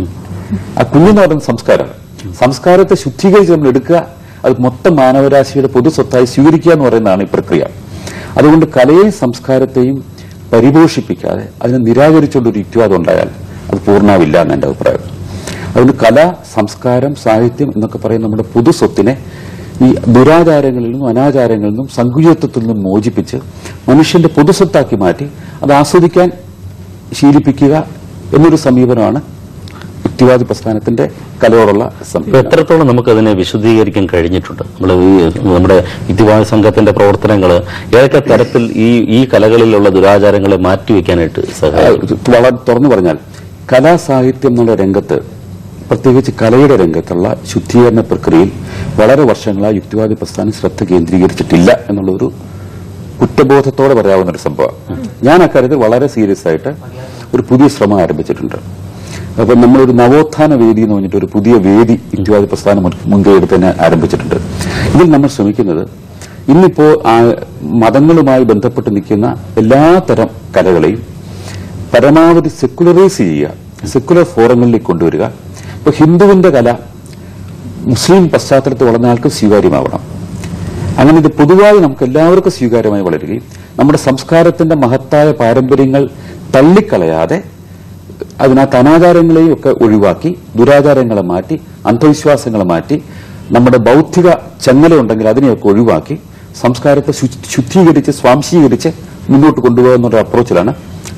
Speaker 3: ആ കുഞ്ഞെന്ന് പറയുന്ന സംസ്കാരമാണ് സംസ്കാരത്തെ ശുദ്ധീകരിച്ച് നമ്മൾ എടുക്കുക അത് മൊത്തം മാനവരാശിയുടെ പൊതു സ്വത്തായി സ്വീകരിക്കുക എന്ന് പറയുന്നതാണ് ഈ പ്രക്രിയ അതുകൊണ്ട് കലയെയും സംസ്കാരത്തെയും പരിപോഷിപ്പിക്കാതെ അതിനെ നിരാകരിച്ചുകൊണ്ട് ഒരു യുക്തിവാദം ഉണ്ടായാൽ അത് പൂർണ്ണാവില്ല എന്ന് എന്റെ അഭിപ്രായം അതുകൊണ്ട് കല സംസ്കാരം സാഹിത്യം എന്നൊക്കെ പറയുന്ന നമ്മുടെ പൊതു സ്വത്തിനെ ഈ ദുരാചാരങ്ങളിൽ നിന്നും അനാചാരങ്ങളിൽ നിന്നും സങ്കുചിത്വത്തിൽ നിന്നും മോചിപ്പിച്ച് മനുഷ്യന്റെ പൊതുസ്വത്താക്കി മാറ്റി അത് ആസ്വദിക്കാൻ ശീലിപ്പിക്കുക എന്നൊരു സമീപനമാണ് യുക്തിവാദി പ്രസ്ഥാനത്തിന്റെ കലയോടുള്ള
Speaker 1: ഇപ്പൊ
Speaker 3: സമീപനം
Speaker 1: എത്രത്തോളം നമുക്ക് അതിനെ വിശദീകരിക്കാൻ കഴിഞ്ഞിട്ടുണ്ട് നമ്മൾ ഈ നമ്മുടെ യുക്തിവാദ സംഘത്തിന്റെ പ്രവർത്തനങ്ങൾ ഏതൊക്കെ തരത്തിൽ ഈ ഈ കലകളിലുള്ള ദുരാചാരങ്ങളെ മാറ്റിവെക്കാനായിട്ട് സഹായിക്കും
Speaker 3: ആ, വളരെ തുറന്നു പറഞ്ഞാൽ കലാസാഹിത്യം എന്നുള്ള രംഗത്ത് പ്രത്യേകിച്ച് കലയുടെ രംഗത്തുള്ള ശുദ്ധീകരണ പ്രക്രിയയിൽ വളരെ വർഷങ്ങളായി യുക്തിവാദി പ്രസ്ഥാനം ശ്രദ്ധ കേന്ദ്രീകരിച്ചിട്ടില്ല എന്നുള്ള ഒരു കുറ്റബോധത്തോടെ പറയാവുന്ന ഒരു സംഭവം ഞാൻ അക്കാര്യത്തിൽ വളരെ സീരിയസ് ആയിട്ട് ഒരു പുതിയ ശ്രമം ആരംഭിച്ചിട്ടുണ്ട് അപ്പൊ നമ്മളൊരു നവോത്ഥാന വേദി എന്ന് പറഞ്ഞിട്ട് ഒരു പുതിയ വേദി യുക്തിവാദി പ്രസ്ഥാനം മുൻ- മുൻകൈ എടുത്ത് തന്നെ ആരംഭിച്ചിട്ടുണ്ട് ഇതിൽ നമ്മൾ ശ്രമിക്കുന്നത് ഇന്നിപ്പോ ആ മതങ്ങളുമായി ബന്ധപ്പെട്ട് നിൽക്കുന്ന എല്ലാ തരം കലകളെയും പരമാവധി സെക്കുലറൈസ് ചെയ്യുക സെക്കുലർ ഫോറങ്ങളിലേക്ക് കൊണ്ടുവരിക ഇപ്പൊ ഹിന്ദുവിന്റെ കല മുസ്ലിം പശ്ചാത്തലത്തിൽ വളർന്ന ആൾക്ക് സ്വീകാര്യമാവണം അങ്ങനെ ഇത് പൊതുവായി നമുക്ക് എല്ലാവർക്കും സ്വീകാര്യമായി വളരുകയും നമ്മുടെ സംസ്കാരത്തിന്റെ മഹത്തായ പാരമ്പര്യങ്ങൾ തള്ളിക്കളയാതെ അതിനകത്ത് അനാചാരങ്ങളെയും ഒക്കെ ഒഴിവാക്കി ദുരാചാരങ്ങളെ മാറ്റി അന്ധവിശ്വാസങ്ങളെ മാറ്റി നമ്മുടെ ബൗദ്ധിക ചങ്ങലയുണ്ടെങ്കിൽ അതിനെയൊക്കെ ഒഴിവാക്കി സംസ്കാരത്തെ ശു- ശുദ്ധീകരിച്ച് സ്വാംശീകരിച്ച് മുന്നോട്ട് കൊണ്ടുപോകുന്ന ഒരു അപ്രോച്ചിലാണ്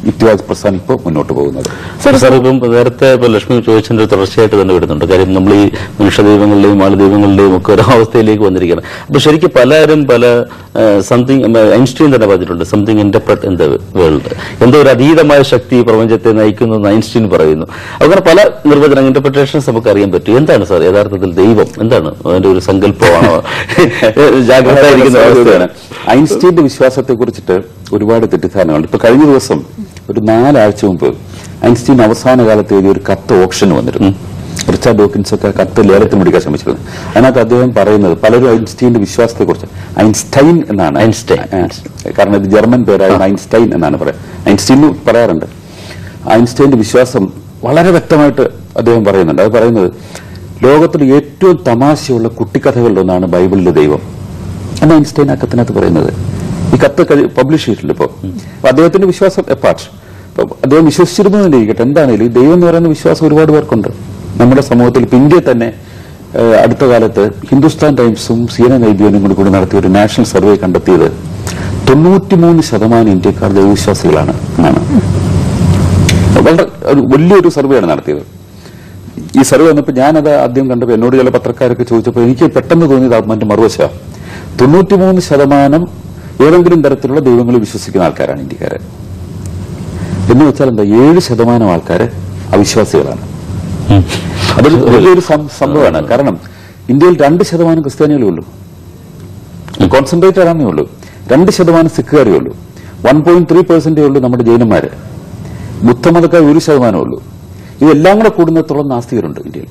Speaker 3: യുക്തിവാദ പ്രസ്ഥാനം ഇപ്പോൾ മുന്നോട്ട് പോകുന്നത്
Speaker 1: സാർ ഇപ്പം നേരത്തെ ഇപ്പൊ ലക്ഷ്മി ചോദിച്ചതിന്റെ തുടർച്ചയായിട്ട് തന്നെ വരുന്നുണ്ട് കാര്യം നമ്മൾ ഈ മനുഷ്യ ദൈവങ്ങളുടെയും ആള് ദൈവങ്ങളുടെയും ഒക്കെ ഒരു അവസ്ഥയിലേക്ക് വന്നിരിക്കുകയാണ് അപ്പൊ ശരിക്കും പലരും പല സംതിങ് ഐൻസ്റ്റീൻ തന്നെ പറഞ്ഞിട്ടുണ്ട് something interpret in the world എന്തോ ഒരു അതീതമായ ശക്തി ഈ പ്രപഞ്ചത്തെ നയിക്കുന്നു എന്ന് ഐൻസ്റ്റീൻ പറയുന്നു അങ്ങനെ പല നിർവചന ഇന്റർപ്രിട്ടേഷൻസ് നമുക്ക് അറിയാൻ പറ്റും എന്താണ് സാർ യഥാർത്ഥത്തിൽ ദൈവം എന്താണ് അതിന്റെ ഒരു സങ്കല്പമാണോ ജാഗ്രത ഇരിക്കുന്ന അവസ്ഥയാണ്
Speaker 3: ഐൻസ്റ്റീന്റെ വിശ്വാസത്തെ കുറിച്ചിട്ട് ഒരുപാട് തെറ്റിദ്ധാരണകളുണ്ട് ഇപ്പൊ കഴിഞ്ഞ ദിവസം ഒരു നാലാഴ്ച മുമ്പ് ഐൻസ്റ്റീൻ അവസാന കാലത്ത് എഴുതിയ ഒരു കത്ത് ഓപ്ഷന് വന്നിരുന്നു റിച്ചാർഡ് ഡോക്കിൻസ് ഒക്കെ കത്ത് ലേലത്തിന് പിടിക്കാൻ ശ്രമിച്ചിരുന്നു അതിനകത്ത് അദ്ദേഹം പറയുന്നത് പലരും ഐൻസ്റ്റീന്റെ വിശ്വാസത്തെ കുറിച്ച് ഐൻസ്റ്റൈൻ എന്നാണ്
Speaker 1: ഐൻസ്റ്റൈൻ.
Speaker 3: ആ, കാരണം ഇത് ജർമ്മൻ പേരായ ഐൻസ്റ്റൈൻ എന്നാണ് പറയുന്നത് ഐൻസ്റ്റീൻ എന്ന് പറയാറുണ്ട് ഐൻസ്റ്റൈന്റെ വിശ്വാസം വളരെ വ്യക്തമായിട്ട് അദ്ദേഹം പറയുന്നുണ്ട് അത് പറയുന്നത് ലോകത്തിൽ ഏറ്റവും തമാശയുള്ള കുട്ടിക്കഥകളിലൊന്നാണ് ബൈബിളിലെ ദൈവം എന്ന് ഐൻസ്റ്റൈൻ ആ കത്തിനകത്ത് പറയുന്നത് ഈ കത്ത് പബ്ലിഷ് ചെയ്തിട്ടുണ്ട് ഇപ്പോൾ അപ്പൊ അദ്ദേഹത്തിന്റെ വിശ്വാസം എപ്പാർട്ട് ഇപ്പൊ അദ്ദേഹം വിശ്വസിച്ചിരുന്നു എന്ന് ഇരിക്കട്ടെ എന്താണെങ്കിലും ഈ ദൈവം എന്ന് പറയുന്ന വിശ്വാസം ഒരുപാട് പേർക്കുണ്ട് നമ്മുടെ സമൂഹത്തിൽ ഇപ്പൊ ഇന്ത്യയിൽ തന്നെ ഏഹ്, അടുത്ത കാലത്ത് ഹിന്ദുസ്ഥാൻ ടൈംസും സി എൻ എൻ ഐബിയനും കൂടി കൂടി നടത്തിയ ഒരു നാഷണൽ സർവേ കണ്ടെത്തിയത് തൊണ്ണൂറ്റിമൂന്ന് ശതമാനം ഇന്ത്യക്കാർ ദൈവവിശ്വാസികളാണ് എന്നാണ് വളരെ ഒരു വലിയൊരു സർവേയാണ് നടത്തിയത് ഈ സർവേ വന്നപ്പോൾ ഞാനത് ആദ്യം കണ്ടപ്പോൾ എന്നോട് ചില പത്രക്കാരൊക്കെ ചോദിച്ചപ്പോൾ എനിക്ക് പെട്ടെന്ന് തോന്നിയത് അത് മറ്റു മറുവശ തൊണ്ണൂറ്റിമൂന്ന് ശതമാനം ഏതെങ്കിലും തരത്തിലുള്ള ദൈവങ്ങളിൽ വിശ്വസിക്കുന്ന ആൾക്കാരാണ് ഇന്ത്യക്കാര് എന്ന് വെച്ചാൽ എന്താ ഏഴ് ശതമാനം ആൾക്കാര് അവിശ്വാസികളാണ് അതൊരു വലിയൊരു സം- സംഭവമാണ് കാരണം ഇന്ത്യയിൽ രണ്ട് ശതമാനം ക്രിസ്ത്യാനികളേ ഉള്ളൂ കോൺസെൻട്രേറ്റഡ് ആണെന്നേ ഉള്ളൂ രണ്ട് ശതമാനം സിഖുകാരേ ഉള്ളൂ വൺ പോയിന്റ് ത്രീ പെർസെന്റേ ഉള്ളൂ നമ്മുടെ ജൈനന്മാര് ബുദ്ധമതക്കാർ ഒരു ശതമാനമേ ഉള്ളൂ ഇതെല്ലാം കൂടെ കൂടുന്നിടത്തോളം നാസ്തികരുണ്ട് ഇന്ത്യയിൽ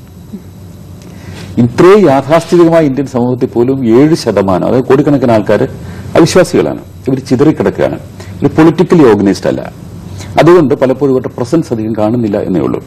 Speaker 3: ഇത്രയും യാഥാസ്ഥിതികമായ ഇന്ത്യൻ സമൂഹത്തിൽ പോലും ഏഴ് ശതമാനം അതായത് കോടിക്കണക്കിന് ആൾക്കാർ അവിശ്വാസികളാണ് ഇവർ ചിതറിക്കിടക്കുകയാണ് ഇവർ പൊളിറ്റിക്കലി ഓർഗനൈസ്ഡ് അല്ല അതുകൊണ്ട് പലപ്പോഴും ഇവരുടെ പ്രസൻസ് അധികം കാണുന്നില്ല എന്നേ ഉള്ളൂ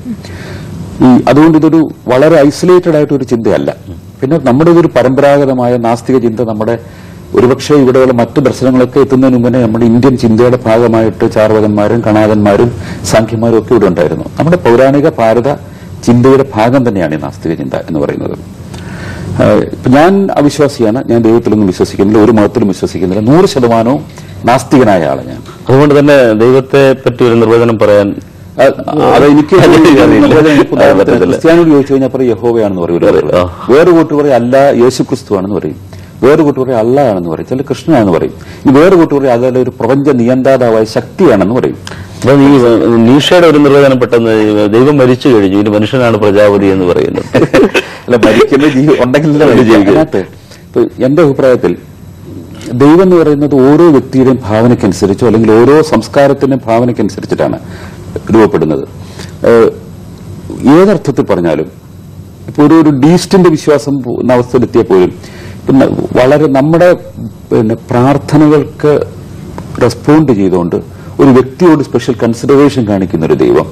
Speaker 3: ഈ അതുകൊണ്ട് ഇതൊരു വളരെ ഐസൊലേറ്റഡ് ആയിട്ട് ഒരു ചിന്തയല്ല പിന്നെ നമ്മുടെ ഇതൊരു പരമ്പരാഗതമായ നാസ്തിക ചിന്ത നമ്മുടെ ഒരുപക്ഷെ ഇവിടെയുള്ള മറ്റു ദർശനങ്ങളൊക്കെ എത്തുന്നതിന് മുമ്പേ നമ്മുടെ ഇന്ത്യൻ ചിന്തയുടെ ഭാഗമായിട്ട് ചാർവകന്മാരും കണാദന്മാരും സാഖ്യന്മാരും ഒക്കെ ഇവിടെ ഉണ്ടായിരുന്നു നമ്മുടെ പൗരാണിക ഭാരത ചിന്തയുടെ ഭാഗം തന്നെയാണ് ഈ നാസ്തിക ചിന്ത എന്ന് പറയുന്നത് ആഹ് ഇപ്പൊ ഞാൻ അവിശ്വാസിയാണ് ഞാൻ ദൈവത്തിലൊന്നും വിശ്വസിക്കുന്നില്ല ഒരു മതത്തിലും വിശ്വസിക്കുന്നില്ല നൂറ് ശതമാനവും നാസ്തികനായ ആള് ഞാൻ
Speaker 1: അതുകൊണ്ട് തന്നെ ദൈവത്തെ പറ്റി ഒരു നിർവചനം പറയാൻ
Speaker 3: അത് അത് എനിക്ക്
Speaker 1: അറിയില്ല.
Speaker 3: ഉദാഹരണത്തിന് ക്രിസ്ത്യാനോട് ചോദിച്ചു കഴിഞ്ഞാൽ പറയും യഹോവയാണെന്ന് പറയും ഒരു
Speaker 1: ആ.
Speaker 3: വേറെ കൂട്ട് പറയും അല്ല യേശു ക്രിസ്തു ആണെന്ന് പറയും വേറെ കൂട്ട് പറയും അല്ല ആണെന്ന് പറയും ചില കൃഷ്ണനാണെന്ന് പറയും ഈ വേറെ കൂട്ട് പറയും അതല്ല ഒരു പ്രപഞ്ച നിയന്താതാവായ ശക്തിയാണെന്ന് പറയും
Speaker 1: അപ്പൊ ഈ നീഷയുടെ ഒരു നിർവചനം പെട്ടെന്ന് ദൈവം മരിച്ചു കഴിഞ്ഞു ഇനി മനുഷ്യനാണ് പ്രജാപതി എന്ന് പറയുന്നത്
Speaker 3: അല്ല മരിക്കുന്ന ജീവി ഉണ്ടെങ്കിലല്ലേ മനുഷ്യൻ ജീവിക്കൂ. അതിനകത്ത് ഇപ്പൊ എന്റെ അഭിപ്രായത്തിൽ ദൈവം എന്ന് പറയുന്നത് ഓരോ വ്യക്തിയുടെയും ഭാവനയ്ക്കനുസരിച്ചോ അല്ലെങ്കിൽ ഓരോ സംസ്കാരത്തിന്റെയും ഭാവനയ്ക്കനുസരിച്ചിട്ടാണ് രൂപപ്പെടുന്നത് ഏഹ് ഏതർത്ഥത്തിൽ പറഞ്ഞാലും ഇപ്പൊ ഒരു ഒരു ഡീസ്റ്റിന്റെ വിശ്വാസം എന്ന അവസ്ഥയിലെത്തിയ പോലും പിന്നെ വളരെ നമ്മുടെ പിന്നെ പ്രാർത്ഥനകൾക്ക് റെസ്പോണ്ട് ചെയ്തുകൊണ്ട് ഒരു വ്യക്തിയോട് സ്പെഷ്യൽ കൺസിഡറേഷൻ കാണിക്കുന്ന ഒരു ദൈവം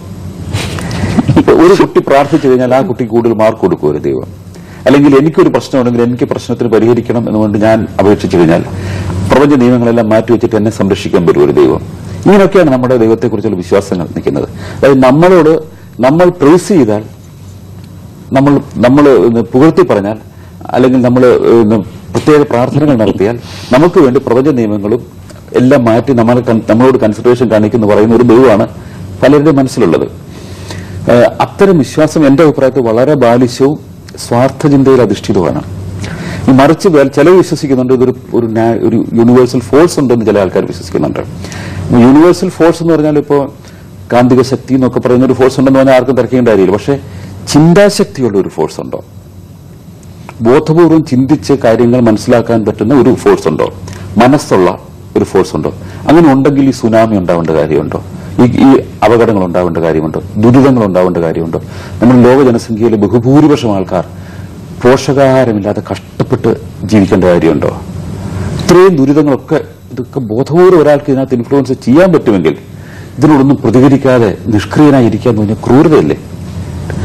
Speaker 3: ഇപ്പൊ ഒരു കുട്ടി പ്രാർത്ഥിച്ചു കഴിഞ്ഞാൽ ആ കുട്ടിക്ക് കൂടുതൽ മാർക്ക് കൊടുക്കും ഒരു ദൈവം അല്ലെങ്കിൽ എനിക്കൊരു പ്രശ്നമുണ്ടെങ്കിൽ എനിക്ക് പ്രശ്നത്തിന് പരിഹരിക്കണം എന്നുകൊണ്ട് ഞാൻ അപേക്ഷിച്ചു കഴിഞ്ഞാൽ പ്രപഞ്ച നിയമങ്ങളെല്ലാം മാറ്റിവെച്ചിട്ട് എന്നെ സംരക്ഷിക്കാൻ വരും ഒരു ദൈവം ഇങ്ങനെയൊക്കെയാണ് നമ്മുടെ ദൈവത്തെക്കുറിച്ചുള്ള വിശ്വാസങ്ങൾ നിൽക്കുന്നത് അതായത് നമ്മളോട് നമ്മൾ ട്രേസ് ചെയ്താൽ നമ്മൾ നമ്മൾ പുകഴ്ത്തി പറഞ്ഞാൽ അല്ലെങ്കിൽ നമ്മൾ പ്രത്യേക പ്രാർത്ഥനകൾ നടത്തിയാൽ നമുക്ക് വേണ്ടി പ്രപഞ്ച നിയമങ്ങളും എല്ലാം മാറ്റി നമ്മൾ നമ്മളോട് കൺസിഡറേഷൻ കാണിക്കുന്നു പറയുന്ന ഒരു ദൈവമാണ് പലരുടെയും മനസ്സിലുള്ളത് ഏഹ് അത്തരം വിശ്വാസം എന്റെ അഭിപ്രായത്തിൽ വളരെ ബാലിശവും സ്വാർത്ഥ ചിന്തയിൽ അധിഷ്ഠിതവുമാണ് ഈ മറിച്ച് വേ- ചിലർ വിശ്വസിക്കുന്നുണ്ട് ഇതൊരു ഒരു നാ- ഒരു യൂണിവേഴ്സൽ ഫോഴ്സ് ഉണ്ടെന്ന് ചില ആൾക്കാർ വിശ്വസിക്കുന്നുണ്ട് യൂണിവേഴ്സൽ ഫോഴ്സ് എന്ന് പറഞ്ഞാൽ ഇപ്പോൾ കാന്തിക ശക്തി എന്നൊക്കെ പറയുന്ന ഒരു ഫോഴ്സ് ഉണ്ടെന്ന് പറഞ്ഞാൽ ആർക്കും തിരക്കേണ്ട കാര്യമില്ല പക്ഷേ ചിന്താശക്തിയുള്ള ഒരു ഫോഴ്സ് ഉണ്ടോ ബോധപൂർവം ചിന്തിച്ച് കാര്യങ്ങൾ മനസ്സിലാക്കാൻ പറ്റുന്ന ഒരു ഫോഴ്സ് ഉണ്ടോ മനസ്സുള്ള ഒരു ഫോഴ്സ് ഉണ്ടോ അങ്ങനെ ഉണ്ടെങ്കിൽ ഈ സുനാമി ഉണ്ടാവേണ്ട കാര്യമുണ്ടോ ഈ ഈ അപകടങ്ങൾ ഉണ്ടാവേണ്ട കാര്യമുണ്ടോ ദുരിതങ്ങൾ ഉണ്ടാവേണ്ട കാര്യമുണ്ടോ നമ്മുടെ ലോക ജനസംഖ്യയിലെ ബഹുഭൂരിപക്ഷം ആൾക്കാർ പോഷകാഹാരമില്ലാതെ കഷ്ടപ്പെട്ട് ജീവിക്കേണ്ട കാര്യമുണ്ടോ ഇത്രയും ദുരിതങ്ങളൊക്കെ ഇതൊക്കെ ബോധപൂർവ്വം ഒരാൾക്ക് ഇതിനകത്ത് ഇൻഫ്ലുവൻസ് ചെയ്യാൻ പറ്റുമെങ്കിൽ ഇതിനോടൊന്നും പ്രതികരിക്കാതെ നിഷ്ക്രിയനായി ഇരിക്കാൻ തോന്നിയ ക്രൂരതയല്ലേ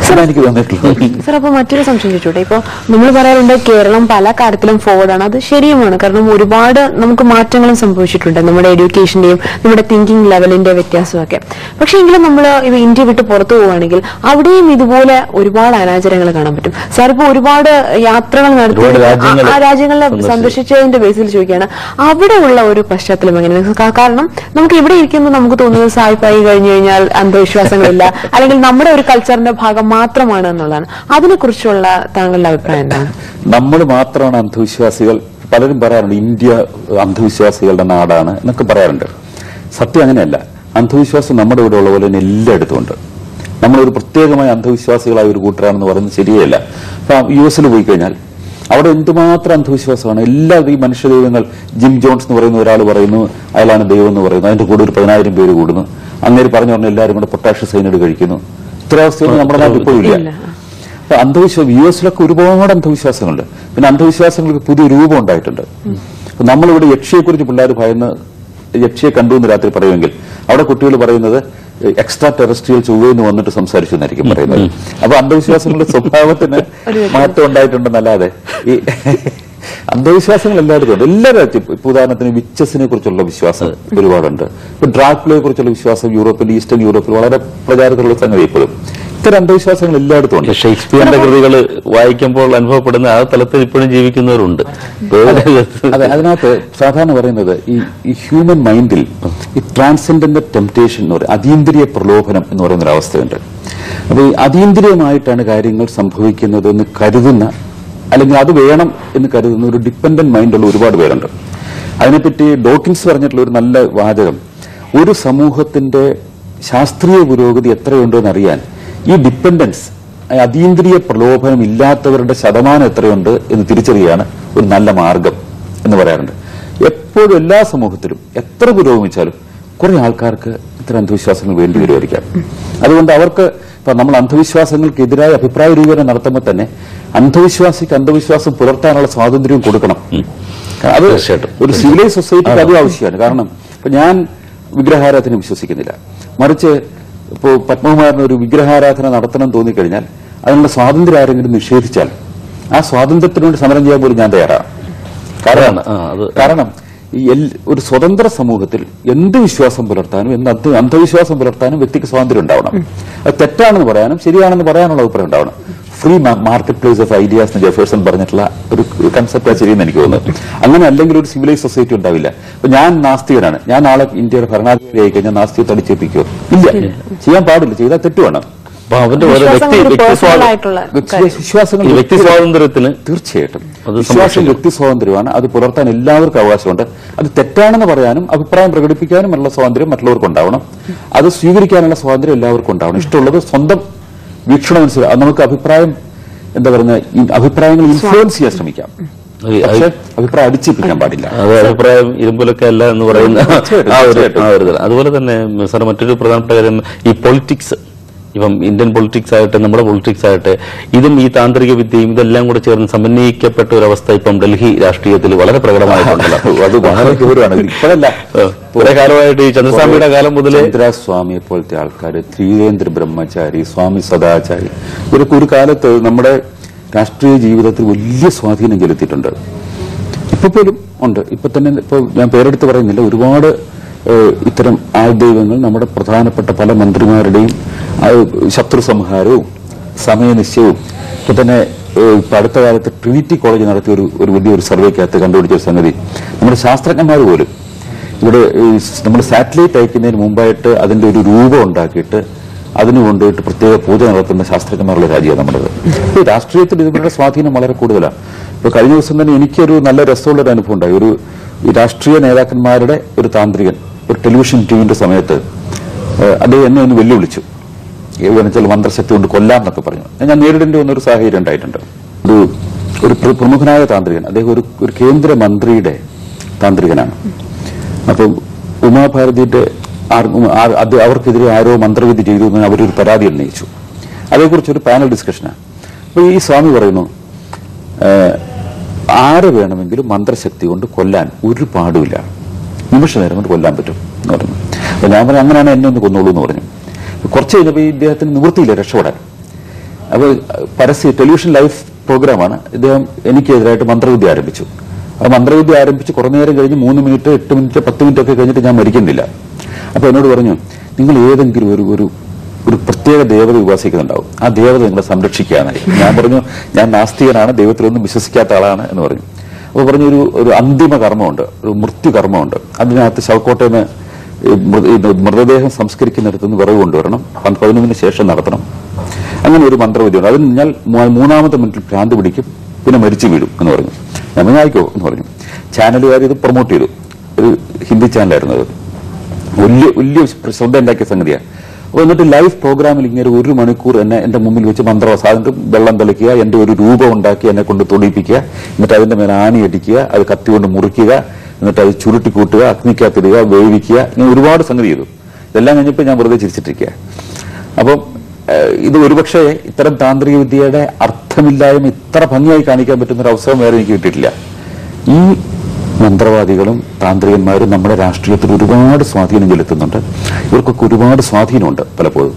Speaker 3: അതാണ് എനിക്ക് തോന്നിയിട്ടുള്ളത്
Speaker 2: സർ അപ്പൊ മറ്റൊരു സംശയം ചോദിച്ചോട്ടെ ഇപ്പൊ നമ്മൾ പറയാറുണ്ട് കേരളം പല കാര്യത്തിലും ഫോർവേഡാണ് അത് ശരിയുമാണ് കാരണം ഒരുപാട് നമുക്ക് മാറ്റങ്ങളും സംഭവിച്ചിട്ടുണ്ട് നമ്മുടെ എഡ്യൂക്കേഷന്റെയും നമ്മുടെ തിങ്കിങ് ലെവലിന്റെ വ്യത്യാസമൊക്കെ പക്ഷെ എങ്കിലും നമ്മൾ ഇന്ത്യ വിട്ട് പുറത്തു പോവുകയാണെങ്കിൽ അവിടെയും ഇതുപോലെ ഒരുപാട് അനാചാരങ്ങൾ കാണാൻ പറ്റും സാർ ഇപ്പൊ ഒരുപാട് യാത്രകൾ നടത്തി
Speaker 1: ഒരുപാട് രാജ്യങ്ങൾ
Speaker 2: ആ- ആ രാജ്യങ്ങളെ
Speaker 1: സന്ദർശിച്ചു.
Speaker 2: സന്ദർശിച്ചതിന്റെ ബേസിൽ ചോദിക്കുകയാണ് അവിടെയുള്ള ഒരു പശ്ചാത്തലം എങ്ങനെയാണ് കാ- കാരണം നമുക്ക് ഇവിടെ ഇരിക്കുമ്പോൾ നമുക്ക് തോന്നുന്നത് സായിപ്പായി കഴിഞ്ഞു കഴിഞ്ഞാൽ അന്ധവിശ്വാസങ്ങളില്ല അല്ലെങ്കിൽ നമ്മുടെ ഒരു കൾച്ചറിന്റെ ഭാഗം മാത്രമാണ് എന്നുള്ളതാണ് അതിനെക്കുറിച്ചുള്ള താങ്കളുടെ അഭിപ്രായം എന്താണ്
Speaker 3: നമ്മൾ മാത്രമാണ് അന്ധവിശ്വാസികൾ പലരും പറയാറുണ്ട് ഇന്ത്യ അന്ധവിശ്വാസികളുടെ നാടാണ് എന്നൊക്കെ പറയാറുണ്ട് സത്യം അങ്ങനെയല്ല അന്ധവിശ്വാസം നമ്മുടെ ഇവിടെ ഉള്ള പോലെ തന്നെ എല്ലായിടത്തും ഉണ്ട് നമ്മളൊരു പ്രത്യേകമായ അന്ധവിശ്വാസികളായ ഒരു കൂട്ടരാണെന്ന് പറയുന്നത് ശരിയല്ല അപ്പൊ യു എസിൽ പോയി കഴിഞ്ഞാൽ അവിടെ എന്തുമാത്രം അന്ധവിശ്വാസമാണ് എല്ലാ ഈ മനുഷ്യ ദൈവങ്ങൾ ജിം ജോൺസ് എന്ന് പറയുന്ന ഒരാൾ പറയുന്നു അയാളാണ് ദൈവം എന്ന് പറയുന്നു അതിന്റെ കൂടെ ഒരു പതിനായിരം പേര് കൂടുന്നു അങ്ങേര് പറഞ്ഞു പറഞ്ഞ എല്ലാവരും കൂടെ പൊട്ടാഷ്യ സൈനഡ് കഴിക്കുന്നു ഇത്ര അവസ്ഥയൊന്നും നമ്മുടെ നാട്ടിൽ ഇപ്പോഴും ഇല്ല
Speaker 2: ഇല്ല.
Speaker 3: അപ്പൊ അന്ധവിശ്വാസം യു എസിലൊക്കെ ഒരുപാട് അന്ധവിശ്വാസങ്ങളുണ്ട് പിന്നെ അന്ധവിശ്വാസങ്ങൾക്ക് പുതിയ രൂപം ഉണ്ടായിട്ടുണ്ട് അപ്പൊ നമ്മളിവിടെ യക്ഷിയെക്കുറിച്ച് പിള്ളേർ ഭയന്ന് യക്ഷിയെ കണ്ടു എന്ന് രാത്രി പറയുമെങ്കിൽ അവിടെ കുട്ടികൾ പറയുന്നത് എക്സ്ട്രാ ടെറസ്ട്രിയൽ ചൊവ്വയെന്ന് വന്നിട്ട് സംസാരിച്ചു എന്നായിരിക്കും പറയുന്നത് അപ്പൊ അന്ധവിശ്വാസങ്ങളുടെ സ്വഭാവത്തിന് മാറ്റം ഉണ്ടായിട്ടുണ്ടെന്നല്ലാതെ ഈ അന്ധവിശ്വാസങ്ങൾ എല്ലായിടത്തും ഉണ്ട് എല്ലാ രാജ്യത്തും ഇപ്പൊ ഉദാഹരണത്തിന് വിച്ചസിനെ കുറിച്ചുള്ള വിശ്വാസം ഒരുപാടുണ്ട് ഇപ്പൊ ഡ്രാക്കുളയെ കുറിച്ചുള്ള വിശ്വാസം യൂറോപ്പിൽ ഈസ്റ്റേൺ യൂറോപ്പിൽ വളരെ പ്രചാരത്തിലുള്ള സംഗതി ഇപ്പോഴും ഇത്തരം അന്ധവിശ്വാസങ്ങൾ എല്ലായിടത്തും ഉണ്ട്
Speaker 1: ഷേക്സ്പിയറിന്റെ കൃതികൾ വായിക്കുമ്പോൾ അനുഭവപ്പെടുന്ന ആ തലത്തിൽ ഇപ്പോഴും ജീവിക്കുന്നവരുണ്ട്
Speaker 3: അതെ അതിനകത്ത് സാധാരണ പറയുന്നത് ഈ ഈ ഹ്യൂമൻ മൈൻഡിൽ ഈ ട്രാൻസെൻഡന്റ് ടെംപ്റ്റേഷൻ എന്ന് പറയും അതീന്ദ്രിയ പ്രലോഭനം എന്ന് പറയുന്ന ഒരു അവസ്ഥയുണ്ട് അപ്പൊ ഈ അതീന്ദ്രിയമായിട്ടാണ് കാര്യങ്ങൾ സംഭവിക്കുന്നത് എന്ന് കരുതുന്ന അല്ലെങ്കിൽ അത് വേണം എന്ന് കരുതുന്ന ഒരു ഡിപ്പെൻഡന്റ് മൈൻഡുള്ള ഒരുപാട് പേരുണ്ട് അതിനെപ്പറ്റി ഡോക്കിൻസ് പറഞ്ഞിട്ടുള്ള ഒരു നല്ല വാചകം ഒരു സമൂഹത്തിന്റെ ശാസ്ത്രീയ പുരോഗതി എത്രയുണ്ടെന്ന് അറിയാൻ ഈ ഡിപ്പെൻഡൻസ് അതീന്ദ്രിയ പ്രലോഭനം ഇല്ലാത്തവരുടെ ശതമാനം എത്രയുണ്ട് എന്ന് തിരിച്ചറിയാണ് ഒരു നല്ല മാർഗം എന്ന് പറയാറുണ്ട് എപ്പോഴും എല്ലാ സമൂഹത്തിലും എത്ര പുരോഗമിച്ചാലും കുറെ ആൾക്കാർക്ക് ഇത്തരം അന്ധവിശ്വാസങ്ങൾ വേണ്ടി വരുമായിരിക്കാം അതുകൊണ്ട് അവർക്ക് ഇപ്പൊ നമ്മൾ അന്ധവിശ്വാസങ്ങൾക്കെതിരായ അഭിപ്രായ രൂപീകരണം നടത്തുമ്പോൾ തന്നെ അന്ധവിശ്വാസിക്ക് അന്ധവിശ്വാസം പുലർത്താനുള്ള സ്വാതന്ത്ര്യം കൊടുക്കണം അത്
Speaker 1: തീർച്ചയായിട്ടും.
Speaker 3: ഒരു സിവിലൈസ് സൊസൈറ്റിക്ക് അതും ആവശ്യമാണ് കാരണം ഇപ്പൊ ഞാൻ വിഗ്രഹാരാധന വിശ്വസിക്കുന്നില്ല മറിച്ച് ഇപ്പോ പത്മകുമാറിന് ഒരു വിഗ്രഹാരാധന നടത്തണം തോന്നിക്കഴിഞ്ഞാൽ അതിനുള്ള സ്വാതന്ത്ര്യം ആരെങ്കിലും നിഷേധിച്ചാൽ ആ സ്വാതന്ത്ര്യത്തിന് വേണ്ടി സമരം ചെയ്യാൻ പോലും ഞാൻ തയ്യാറാണ് കാരണം
Speaker 1: ആ, അത്
Speaker 3: കാരണം ഈ എൽ- ഒരു സ്വതന്ത്ര സമൂഹത്തിൽ എന്ത് വിശ്വാസം പുലർത്താനും എന്ത് അന്ധ- അന്ധവിശ്വാസം പുലർത്താനും വ്യക്തിക്ക് സ്വാതന്ത്ര്യം ഉണ്ടാവണം അത് തെറ്റാണെന്ന് പറയാനും ശരിയാണെന്ന് പറയാനുള്ള അഭിപ്രായം ഉണ്ടാവണം free market place of ideas എന്ന് ജെഫേഴ്സൺ പറഞ്ഞിട്ടുള്ള ഒരു കൺസെപ്റ്റ് ശരിയെന്ന് എനിക്ക് തോന്നുന്നു അങ്ങനെ അല്ലെങ്കിൽ ഒരു സിവിലൈസ് സൊസൈറ്റി ഉണ്ടാവില്ല ഇപ്പൊ ഞാൻ നാസ്തികനാണ് ഞാൻ നാളെ ഇന്ത്യയുടെ ഭരണാധികാരി ആയി കഴിഞ്ഞാൽ നാസ്തികത്തെ അടിച്ചേൽപ്പിക്കുമോ ഇല്ല ചെയ്യാൻ പാടില്ല ചെയ്താൽ തെറ്റുവേണം
Speaker 1: അപ്പൊ അവന്റെ ഒരു വ്യക്തി
Speaker 2: വിശ്വാസങ്ങൾ ഒരു
Speaker 1: വ്യക്തി
Speaker 2: പേഴ്സണൽ
Speaker 1: സ്വാതന്ത്ര്യം
Speaker 2: ആയിട്ടുള്ള
Speaker 3: വിശ്വാസങ്ങൾ
Speaker 1: ഈ വ്യക്തി സ്വാതന്ത്ര്യത്തിന്
Speaker 3: തീർച്ചയായിട്ടും
Speaker 1: അത്
Speaker 3: വിശ്വാസം
Speaker 1: സംരക്ഷിക്കണം.
Speaker 3: വ്യക്തി സ്വാതന്ത്ര്യമാണ് അത് പുലർത്താൻ എല്ലാവർക്കും അവകാശമുണ്ട് അത് തെറ്റാണെന്ന് പറയാനും അഭിപ്രായം പ്രകടിപ്പിക്കാനും ഉള്ള സ്വാതന്ത്ര്യം മറ്റുള്ളവർക്ക് ഉണ്ടാവണം അത് സ്വീകരിക്കാനുള്ള സ്വാതന്ത്ര്യം എല്ലാവർക്കും ഉണ്ടാവണം ഇഷ്ടമുള്ളത് സ്വന്തം വീക്ഷണം മനസ്സിലാവും അത് നമുക്ക് അഭിപ്രായം എന്താ പറയുക ഈ അഭിപ്രായങ്ങൾ ഇൻഫ്ലുവൻസ് ചെയ്യാൻ ശ്രമിക്കാം
Speaker 1: അത്
Speaker 3: പക്ഷെ അഭിപ്രായം അടിച്ചേൽപ്പിക്കാൻ പാടില്ല
Speaker 1: അത് അഭിപ്രായം ഇരുമ്പലൊക്കെ അല്ല എന്ന് പറയുന്ന
Speaker 3: തീർച്ചയായിട്ടും,
Speaker 1: ആ ഒരു
Speaker 3: തീർച്ചയായിട്ടും.
Speaker 1: ആ ഒരു ഇത്. അതുപോലെ തന്നെ സാർ മറ്റൊരു പ്രധാനപ്പെട്ട കാര്യം ഈ പൊളിറ്റിക്സ് ഇപ്പം ഇന്ത്യൻ പൊളിറ്റിക്സ് ആകട്ടെ നമ്മുടെ പൊളിറ്റിക്സ് ആകട്ടെ ഇതും ഈ താന്ത്രിക വിദ്യയും ഇതെല്ലാം കൂടെ ചേർന്ന് സമന്വയിക്കപ്പെട്ട ഒരു അവസ്ഥ ഇപ്പം ഡൽഹി രാഷ്ട്രീയത്തിൽ വളരെ പ്രകടമായിട്ടുണ്ടല്ലോ
Speaker 3: അത് വളരെ ഗൗരവമാണ് ഇത് ഇപ്പോഴല്ല
Speaker 1: കുറെ കാലമായിട്ട് ഈ ചന്ദ്രസ്വാമിയുടെ കാലം മുതലേ
Speaker 3: ചന്ദ്രസ്വാമിയെ പോലത്തെ ആൾക്കാർ ത്രിവേന്ദ്ര ബ്രഹ്മചാരി സ്വാമി സദാചാരി ഇവരൊക്കെ ഒരു കാലത്ത് നമ്മുടെ രാഷ്ട്രീയ ജീവിതത്തിൽ വലിയ സ്വാധീനം ചെലുത്തിയിട്ടുണ്ട് ഇപ്പൊ പോലും ഉണ്ട് ഇപ്പൊ തന്നെ ഇപ്പൊ ഞാൻ പേരെടുത്ത് പറയുന്നില്ല ഒരുപാട് ഏഹ്, ഇത്തരം ആൾദൈവങ്ങൾ നമ്മുടെ പ്രധാനപ്പെട്ട പല മന്ത്രിമാരുടെയും ആ, ശത്രു സംഹാരവും സമയനിശ്ചയവും ഇപ്പൊ തന്നെ ഏഹ്, ഇപ്പൊ അടുത്ത കാലത്ത് ട്രിനിറ്റി കോളേജ് നടത്തിയ ഒരു ഒരു വലിയൊരു സർവേക്കകത്ത് കണ്ടുപിടിച്ച ഒരു സംഗതി നമ്മുടെ ശാസ്ത്രജ്ഞന്മാർ പോലും ഇവിടെ നമ്മൾ സാറ്റലൈറ്റ് അയക്കുന്നതിന് മുമ്പായിട്ട് അതിന്റെ ഒരു രൂപം ഉണ്ടാക്കിയിട്ട് അതിന് കൊണ്ടുപോയിട്ട് പ്രത്യേക പൂജ നടത്തുന്ന ശാസ്ത്രജ്ഞന്മാരുള്ള രാജ്യമാണ് നമ്മുടേത് ഈ രാഷ്ട്രീയത്തിൽ ഇവരുടെ സ്വാധീനം വളരെ കൂടുതലാണ് ഇപ്പൊ കഴിഞ്ഞ ദിവസം തന്നെ എനിക്കൊരു നല്ല രസമുള്ള ഒരു അനുഭവം ഉണ്ടായി ഒരു ഈ രാഷ്ട്രീയ നേതാക്കന്മാരുടെ ഒരു താന്ത്രികൻ ഒരു ടെലിവിഷൻ ടിവിന്റെ സമയത്ത് ഏഹ്, അദ്ദേഹം എന്നെ ഒന്ന് വെല്ലുവിളിച്ചു വെച്ചാൽ മന്ത്രശക്തി കൊണ്ട് കൊല്ലാം എന്നൊക്കെ പറഞ്ഞു ഞാൻ നേരിടേണ്ടി വന്ന ഒരു സാഹചര്യം ഉണ്ടായിട്ടുണ്ട് ഒരു ഒരു പ്ര- പ്രമുഖനായ താന്ത്രികൻ അദ്ദേഹം ഒരു ഒരു കേന്ദ്രമന്ത്രിയുടെ താന്ത്രികനാണ് അപ്പം ഉമാഭാരതിയുടെ ആർ- ഉം, ആ- അത് അവർക്കെതിരെ ആരോ മന്ത്രവിധി ചെയ്തു എന്ന് അവരൊരു പരാതി ഉന്നയിച്ചു അതേക്കുറിച്ച് ഒരു പാനൽ ഡിസ്കഷനാണ് അപ്പൊ ഈ സ്വാമി പറയുന്നു ഏഹ്, ആരെ വേണമെങ്കിലും മന്ത്രശക്തി കൊണ്ട് കൊല്ലാൻ ഒരു പാടുമില്ല നിമിഷ നേരം കൊണ്ട് കൊല്ലാൻ പറ്റും എന്ന് പറഞ്ഞു അപ്പൊ ഞാൻ പറഞ്ഞു അങ്ങനെയാണ് എന്നെ ഒന്ന് കൊന്നോളൂ എന്ന് പറഞ്ഞു കുറച്ച് കഴിഞ്ഞപ്പോൾ ഈ ഇദ്ദേഹത്തിന് നിവൃത്തിയില്ല രക്ഷപ്പെടാൻ അപ്പോൾ പരസ്യ ടെലിവിഷൻ ലൈവ് പ്രോഗ്രാമാണ് ഇദ്ദേഹം എനിക്കെതിരായിട്ട് മന്ത്രവിദ്യ ആരംഭിച്ചു ആ മന്ത്രവിദ്യ ആരംഭിച്ച് കുറേ നേരം കഴിഞ്ഞ് മൂന്ന് മിനിറ്റ് എട്ട് മിനിറ്റ് പത്ത് മിനിറ്റ് ഒക്കെ കഴിഞ്ഞിട്ട് ഞാൻ മരിക്കുന്നില്ല അപ്പൊ എന്നോട് പറഞ്ഞു നിങ്ങൾ ഏതെങ്കിലും ഒരു ഒരു ഒരു പ്രത്യേക ദേവത ഉപാസിക്കുന്നുണ്ടാവും ആ ദേവത നിങ്ങളെ സംരക്ഷിക്കാനായി ഞാൻ പറഞ്ഞു ഞാൻ നാസ്തികനാണ് ദൈവത്തിലൊന്നും വിശ്വസിക്കാത്ത ആളാണ് എന്ന് പറഞ്ഞു അപ്പോൾ പറഞ്ഞു ഒരു ഒരു അന്തിമ കർമ്മമുണ്ട് ഒരു മൃത്യു കർമ്മമുണ്ട് അതിനകത്ത് ശവക്കോട്ടയിൽ ഈ മൃത- ഇത് മൃതദേഹം സംസ്കരിക്കുന്നിടത്ത് നിന്ന് വിറവ് കൊണ്ടുവരണം പന്ത് പതിനൊന്നിന് ശേഷം നടത്തണം അങ്ങനെ ഒരു മന്ത്രവിദ്യയുണ്ട് അതിന് ഞാൻ മൂ- മൂന്നാമത്തെ മിനിറ്റിൽ ഭ്രാന്ത് പിടിക്കും പിന്നെ മരിച്ചു വീഴും എന്ന് പറഞ്ഞു ഞാൻ ആയിക്കോ എന്ന് പറഞ്ഞു ചാനലുകാർ ഇത് പ്രൊമോട്ട് ചെയ്തു ഒരു ഹിന്ദി ചാനലായിരുന്നു അത് വലിയ വലിയ ശ്രദ്ധ ഉണ്ടാക്കിയ സംഗതിയാണ് അപ്പോൾ എന്നിട്ട് ലൈവ് പ്രോഗ്രാമിൽ ഇങ്ങനെ ഒരു മണിക്കൂർ എന്നെ എന്റെ മുമ്പിൽ വെച്ച് മന്ത്രവസാദിട്ട് വെള്ളം തളിക്കുക എന്റെ ഒരു രൂപം ഉണ്ടാക്കി എന്നെ കൊണ്ട് തൊടിയിപ്പിക്കുക എന്നിട്ട് അതിന്റെ മേലെ ആണി അടിക്കുക അത് കത്തി കൊണ്ട് മുറിക്കുക എന്നിട്ട് അത് ചുരുട്ടി കൂട്ടുക അഗ്നിക്കകത്തിടുക വേവിക്കുക ഇങ്ങനെ ഒരുപാട് സംഗതി ചെയ്തു ഇതെല്ലാം കഴിഞ്ഞപ്പോൾ ഞാൻ വെറുതെ ചിരിച്ചിട്ടിരിക്കുക അപ്പം ഏഹ്, ഇത് ഒരുപക്ഷെ ഇത്തരം താന്ത്രിക വിദ്യയുടെ അർത്ഥമില്ലായ്മ ഇത്ര ഭംഗിയായി കാണിക്കാൻ പറ്റുന്ന ഒരു അവസരം വേറെ എനിക്ക് കിട്ടിയിട്ടില്ല ഈ മന്ത്രവാദികളും താന്ത്രികന്മാരും നമ്മുടെ രാഷ്ട്രീയത്തിൽ ഒരുപാട് സ്വാധീനം ചെലുത്തുന്നുണ്ട് ഇവർക്കൊക്കെ ഒരുപാട് സ്വാധീനമുണ്ട് പലപ്പോഴും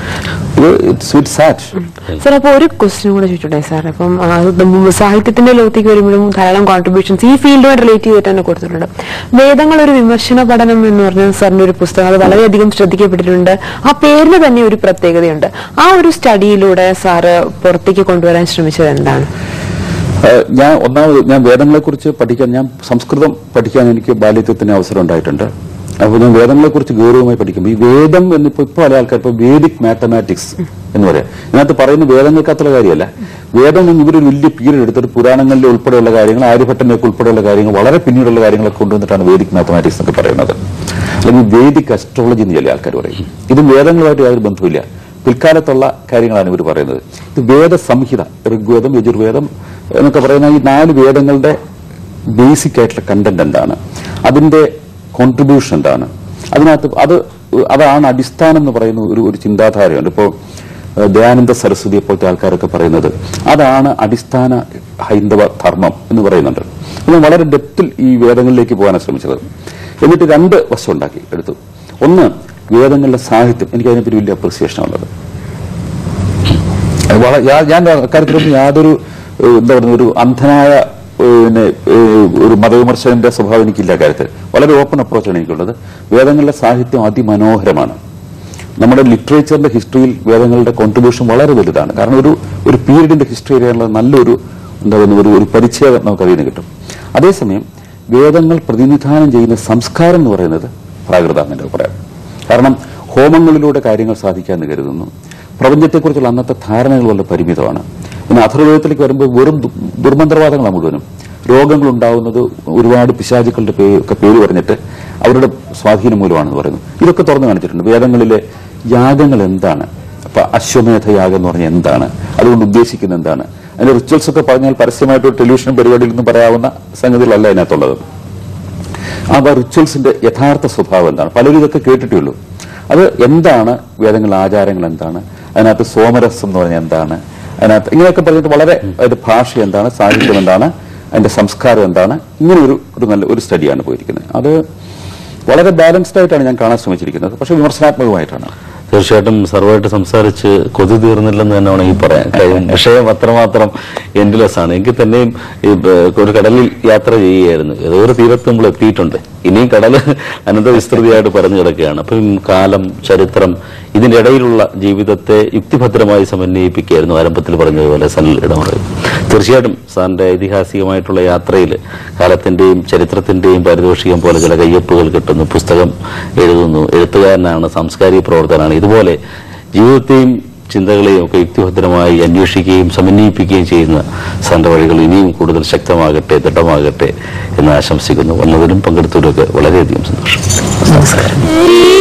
Speaker 3: ഇത് സ്വീറ്റ് സാറ്റ്
Speaker 2: സാർ അപ്പൊ ഒരു ക്വസ്റ്റ്യൻ കൂടെ ചോദിച്ചോട്ടെ സാർ അപ്പം ആ, ഇത് സാഹിത്യത്തിന്റെ ലോകത്തേക്ക് വരുമ്പോഴും ധാരാളം കോൺട്രിബ്യൂഷൻസ് ഈ ഫീൽഡുമായിട്ട് റിലേറ്റ് ചെയ്തിട്ട് തന്നെ കൊടുത്തിട്ടുണ്ട് വേദങ്ങൾ ഒരു വിമർശന പഠനം എന്ന് പറഞ്ഞ സാറിന്റെ ഒരു പുസ്തകം അത് വളരെയധികം ശ്രദ്ധിക്കപ്പെട്ടിട്ടുണ്ട് ആ പേരിന് തന്നെ ഒരു പ്രത്യേകതയുണ്ട് ആ ഒരു സ്റ്റഡിയിലൂടെ സാറ് പുറത്തേക്ക് കൊണ്ടുവരാൻ ശ്രമിച്ചത് എന്താണ്
Speaker 3: ഏഹ് ഞാൻ ഒന്നാമത് ഞാൻ വേദങ്ങളെക്കുറിച്ച് പഠിക്കാൻ ഞാൻ സംസ്കൃതം പഠിക്കാൻ എനിക്ക് ബാല്യത്വത്തിന് അവസരം ഉണ്ടായിട്ടുണ്ട് അപ്പോൾ ഞാൻ വേദങ്ങളെക്കുറിച്ച് ഗൗരവമായി പഠിക്കുമ്പോൾ ഈ വേദം എന്നിപ്പോ ഇപ്പോൾ പല ആൾക്കാർ ഇപ്പോൾ വേദിക് മാത്തമാറ്റിക്സ് എന്ന് പറയാം ഇതിനകത്ത് പറയുന്ന വേദങ്ങൾക്കകത്തുള്ള കാര്യമല്ല വേദം എന്ന് ഇവരൊരു വലിയ പീരീഡ് എടുത്തിട്ട് പുരാണങ്ങളിലെ ഉൾപ്പെടെയുള്ള കാര്യങ്ങൾ ആര്യഭട്ടനൊക്കെ ഉൾപ്പെടെയുള്ള കാര്യങ്ങൾ വളരെ പിന്നീടുള്ള കാര്യങ്ങളൊക്കെ കൊണ്ടുവന്നിട്ടാണ് വേദിക് മാത്തമാറ്റിക്സ് എന്നൊക്കെ പറയുന്നത് അല്ലെങ്കിൽ വേദിക് അസ്ട്രോളജി എന്ന് ചില ആൾക്കാർ പറയും ഇതും വേദങ്ങളുമായിട്ട് യാതൊരു ബന്ധവുമില്ല പിൽക്കാലത്തുള്ള കാര്യങ്ങളാണ് ഇവർ പറയുന്നത് ഇത് വേദസംഹിത ഋഗ്വേദം യജുർവേദം എന്നൊക്കെ പറയുന്ന ഈ നാല് വേദങ്ങളുടെ ബേസിക് ആയിട്ടുള്ള കണ്ടന്റ് എന്താണ് അതിന്റെ കോൺട്രിബ്യൂഷൻ എന്താണ് അതിനകത്ത് അത് അതാണ് അടിസ്ഥാനം എന്ന് പറയുന്ന ഒരു ഒരു ചിന്താധാരയുണ്ട് ഇപ്പോൾ ഏഹ്, ദയാനന്ദ സരസ്വതിയെ പോലത്തെ ആൾക്കാരൊക്കെ പറയുന്നത് അതാണ് അടിസ്ഥാന ഹൈന്ദവ ധർമ്മം എന്ന് പറയുന്നുണ്ട് അപ്പോൾ ഞാൻ വളരെ ഡെപ്തിൽ ഈ വേദങ്ങളിലേക്ക് പോകാനാണ് ശ്രമിച്ചത് എന്നിട്ട് രണ്ട് വശം ഉണ്ടാക്കി എടുത്തു ഒന്ന് വേദങ്ങളിലെ സാഹിത്യം എനിക്ക് അതിനെപ്പറ്റി വലിയ അപ്രിസിയേഷൻ ഉള്ളത് അത് വള- ഞാ- ഞാൻ അക്കാര്യത്തിലൊന്നും യാതൊരു ഏഹ്, എന്താ പറയുക ഒരു അന്ധനായ ഏഹ്, പിന്നെ ഏഹ്, ഒരു മതവിമർശകന്റെ സ്വഭാവം എനിക്കില്ല കാര്യത്തിൽ വളരെ ഓപ്പൺ അപ്രോച്ചാണ് എനിക്കുള്ളത് വേദങ്ങളിലെ സാഹിത്യം അതിമനോഹരമാണ് നമ്മുടെ ലിറ്ററേച്ചറിന്റെ ഹിസ്റ്ററിയിൽ വേദങ്ങളുടെ കോൺട്രിബ്യൂഷൻ വളരെ വലുതാണ് കാരണം ഒരു ഒരു പീരീഡിന്റെ ഹിസ്റ്ററി അറിയാനുള്ള നല്ലൊരു എന്താ പറയുക ഒരു ഒരു പരിചയം നമുക്ക് അതിൽ നിന്ന് കിട്ടും അതേസമയം വേദങ്ങൾ പ്രതിനിധാനം ചെയ്യുന്ന സംസ്കാരം എന്ന് പറയുന്നത് പ്രാകൃതാമെന്ന് പറയാം കാരണം ഹോമങ്ങളിലൂടെ കാര്യങ്ങൾ സാധിക്കാമെന്ന് കരുതുന്നു പ്രപഞ്ചത്തെക്കുറിച്ചുള്ള അന്നത്തെ ധാരണകൾ വളരെ പരിമിതമാണ് പിന്നെ അഥർവേദത്തിലേക്ക് വരുമ്പോൾ വെറും ദു- ദുർമന്ത്രവാദങ്ങളാണ് മുഴുവനും രോഗങ്ങൾ ഉണ്ടാവുന്നത് ഒരുപാട് പിശാചുക്കളുടെ പേര് ഒക്കെ പേര് പറഞ്ഞിട്ട് അവരുടെ സ്വാധീനം മൂലമാണെന്ന് പറയുന്നു ഇതൊക്കെ തുറന്നു കാണിച്ചിട്ടുണ്ട് വേദങ്ങളിലെ യാഗങ്ങൾ എന്താണ് അപ്പൊ അശ്വമേധ യാഗം എന്ന് പറഞ്ഞാൽ എന്താണ് അതുകൊണ്ട് ഉദ്ദേശിക്കുന്നത് എന്താണ് അതിന്റെ റിച്വൽസ് ഒക്കെ പറഞ്ഞാൽ പരസ്യമായിട്ട് ഒരു ടെലിവിഷൻ പരിപാടിയിൽ നിന്ന് പറയാവുന്ന സംഗതികളല്ല അതിനകത്തുള്ളത് ആ റിച്വൽസിന്റെ യഥാർത്ഥ സ്വഭാവം എന്താണ് പലരും ഇതൊക്കെ കേട്ടിട്ടേ ഉള്ളൂ അത് എന്താണ് വേദങ്ങളുടെ ആചാരങ്ങൾ എന്താണ് അതിനകത്ത് സോമരസം എന്ന് പറഞ്ഞാൽ എന്താണ് അതിനകത്ത് ഇങ്ങനെയൊക്കെ പറഞ്ഞിട്ട് വളരെ അതിന്റെ ഭാഷ എന്താണ് സാഹിത്യം എന്താണ് അതിന്റെ സംസ്കാരം എന്താണ് ഇങ്ങനെ ഒരു ഒരു നല്ല ഒരു സ്റ്റഡിയാണ് പോയിരിക്കുന്നത് അത് വളരെ ബാലൻസ്ഡ് ആയിട്ടാണ് ഞാൻ കാണാൻ ശ്രമിച്ചിരിക്കുന്നത് പക്ഷെ വിമർശനാത്മകമായിട്ടാണ്
Speaker 1: തീർച്ചയായിട്ടും സർവമായിട്ട് സംസാരിച്ച് കൊതി തീർന്നില്ലെന്ന് തന്നെ വേണമെങ്കിൽ പറയാം കാര്യം വിഷയം അത്രമാത്രം എൻഡ്ലെസ് ആണ് എങ്കിൽ തന്നെയും ഈ ബ- ഒരു കടലിൽ യാത്ര ചെയ്യുകയായിരുന്നു ഏതോ ഒരു തീരത്ത് നമ്മൾ എത്തിയിട്ടുണ്ട് ഇനിയും കടൽ അനന്ത വിസ്തൃതിയായിട്ട് പറഞ്ഞു കിടക്കുകയാണ് അപ്പം കാലം ചരിത്രം ഇതിന്റെ ഇടയിലുള്ള ജീവിതത്തെ യുക്തിഭദ്രമായി സമന്വയിപ്പിക്കുകയായിരുന്നു ആരംഭത്തിൽ പറഞ്ഞതുപോലെ സനിൽ ഇടമറയും തീർച്ചയായിട്ടും സാറിന്റെ ഐതിഹാസികമായിട്ടുള്ള യാത്രയിൽ കാലത്തിന്റെയും ചരിത്രത്തിന്റെയും പാരിതോഷികം പോലെ ചില കയ്യൊപ്പുകൾ കിട്ടുന്നു പുസ്തകം എഴുതുന്നു എഴുത്തുകാരനാണ് സാംസ്കാരിക പ്രവർത്തനാണ് ഇതുപോലെ ജീവിതത്തെയും ചിന്തകളെയും ഒക്കെ യുക്തിഭദ്രമായി അന്വേഷിക്കുകയും സമന്വയിപ്പിക്കുകയും ചെയ്യുന്ന സാറിന്റെ വഴികൾ ഇനിയും കൂടുതൽ ശക്തമാകട്ടെ ദൃഢമാകട്ടെ എന്ന് ആശംസിക്കുന്നു വന്നതിലും പങ്കെടുത്തതിലൊക്കെ വളരെയധികം സന്തോഷം
Speaker 2: നമസ്കാരം
Speaker 4: ഈ